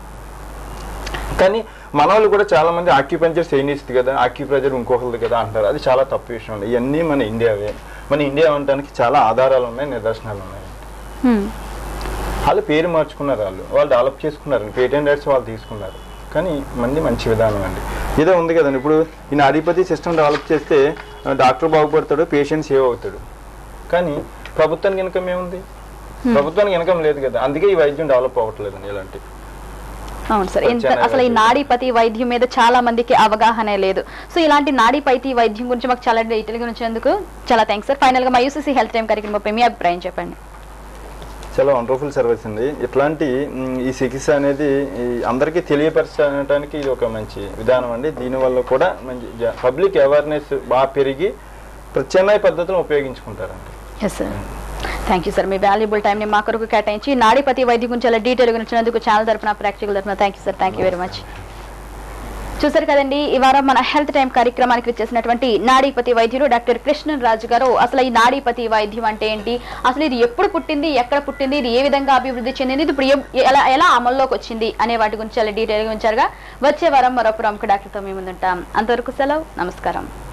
కానీ మన వాళ్ళు కూడా చాలా మంది ఆక్యుపెంచర్ చైనీస్ది కదా ఆక్యుప్రెజర్ ఇంకొకరిది కదా అంటారు అది చాలా తప్పు విషయం అండి ఇవన్నీ మన ఇండియావే మన ఇండియా అనడానికి చాలా ఆధారాలు ఉన్నాయి నిదర్శనాలు ఉన్నాయి హ్మ్. వాళ్ళు పేరు మార్చుకున్నారు వాళ్ళు వాళ్ళు డెవలప్ చేసుకున్నారు పేటెంట్ రైట్స్ వాళ్ళు తీసుకున్నారు కానీ మంది మంచి విధానం అండి ఇదే ఉంది కదండి ఇప్పుడు ఈ నాడీపతి సిస్టమ్ డెవలప్ చేస్తే ఆ, డాక్టర్ బాగుపడతాడు పేషెంట్ సేవ్ అవుతాడు కానీ ప్రభుత్వానికి ఇన్కమ్ ఏముంది ప్రభుత్వానికి ఇన్కమ్ లేదు కదా అందుకే ఈ వైద్యం డెవలప్ అవ్వట్లేదండి ఇలాంటి అవును సార్ ఎంత ప్రత్యామ్నాయ అసలు ఈ వైద్యం. నాడీపతి వైద్యం మీద చాలా మందికి అవగాహనే లేదు సో ఇలాంటి నాడీపతి వైద్యం గురించి మాకు చాలా డీటెయిల్ గా ఉంచేందుకు చాలా థ్యాంక్స్ సార్ ఫైనల్ గా మా యూసీసీ హెల్త్ టైం కార్యక్రమంపై మీ అభిప్రాయం చెప్పండి చాలా వండర్ఫుల్ సర్వీస్ అండి ఇట్లాంటి మ్, ఈ చికిత్స అనేది ఈ అందరికీ తెలియపరచడానికి ఇది ఒక మంచి విధానం అండి దీనివల్ల కూడా మంచి పబ్లిక్ అవేర్నెస్ బాగా పెరిగి ప్రత్యామ్నాయ పద్ధతులను ఉపయోగించుకుంటారండి yes sir thank you sir మీ వాల్యుబుల్ టైం ని మా కొరకు కేటాయించి నాడీపతి వైద్యం గురించి చాలా డీటెయిల్ గా ఉంచినందుకు ఛానల్ తరపున ప్రాక్టికల్ తరపున thank you sir thank you very much చూసారు కదండి ఈ వారం మన హెల్త్ టైం కార్యక్రమానికి వచ్చేసినటువంటి నాడీపతి వైద్యులు డాక్టర్ కృష్ణన్ రాజు గారు అసలు ఈ నాడీపతి వైద్యం అంటే ఏంటి అసలు ఇది ఎప్పుడు పుట్టింది ఎక్కడ పుట్టింది ఇది ఏ విధంగా అభివృద్ధి చెందింది ఇది ఇప్పుడు ఎ- ఎలా ఎలా అమల్లోకి వచ్చింది అనే వాటి గురించి చాలా డీటెయిల్గా ఉంచారుగా వచ్చే వారం మరో ప్రముఖ డాక్టర్తో మేము ముందుంటాం అంతవరకు సెలవు నమస్కారం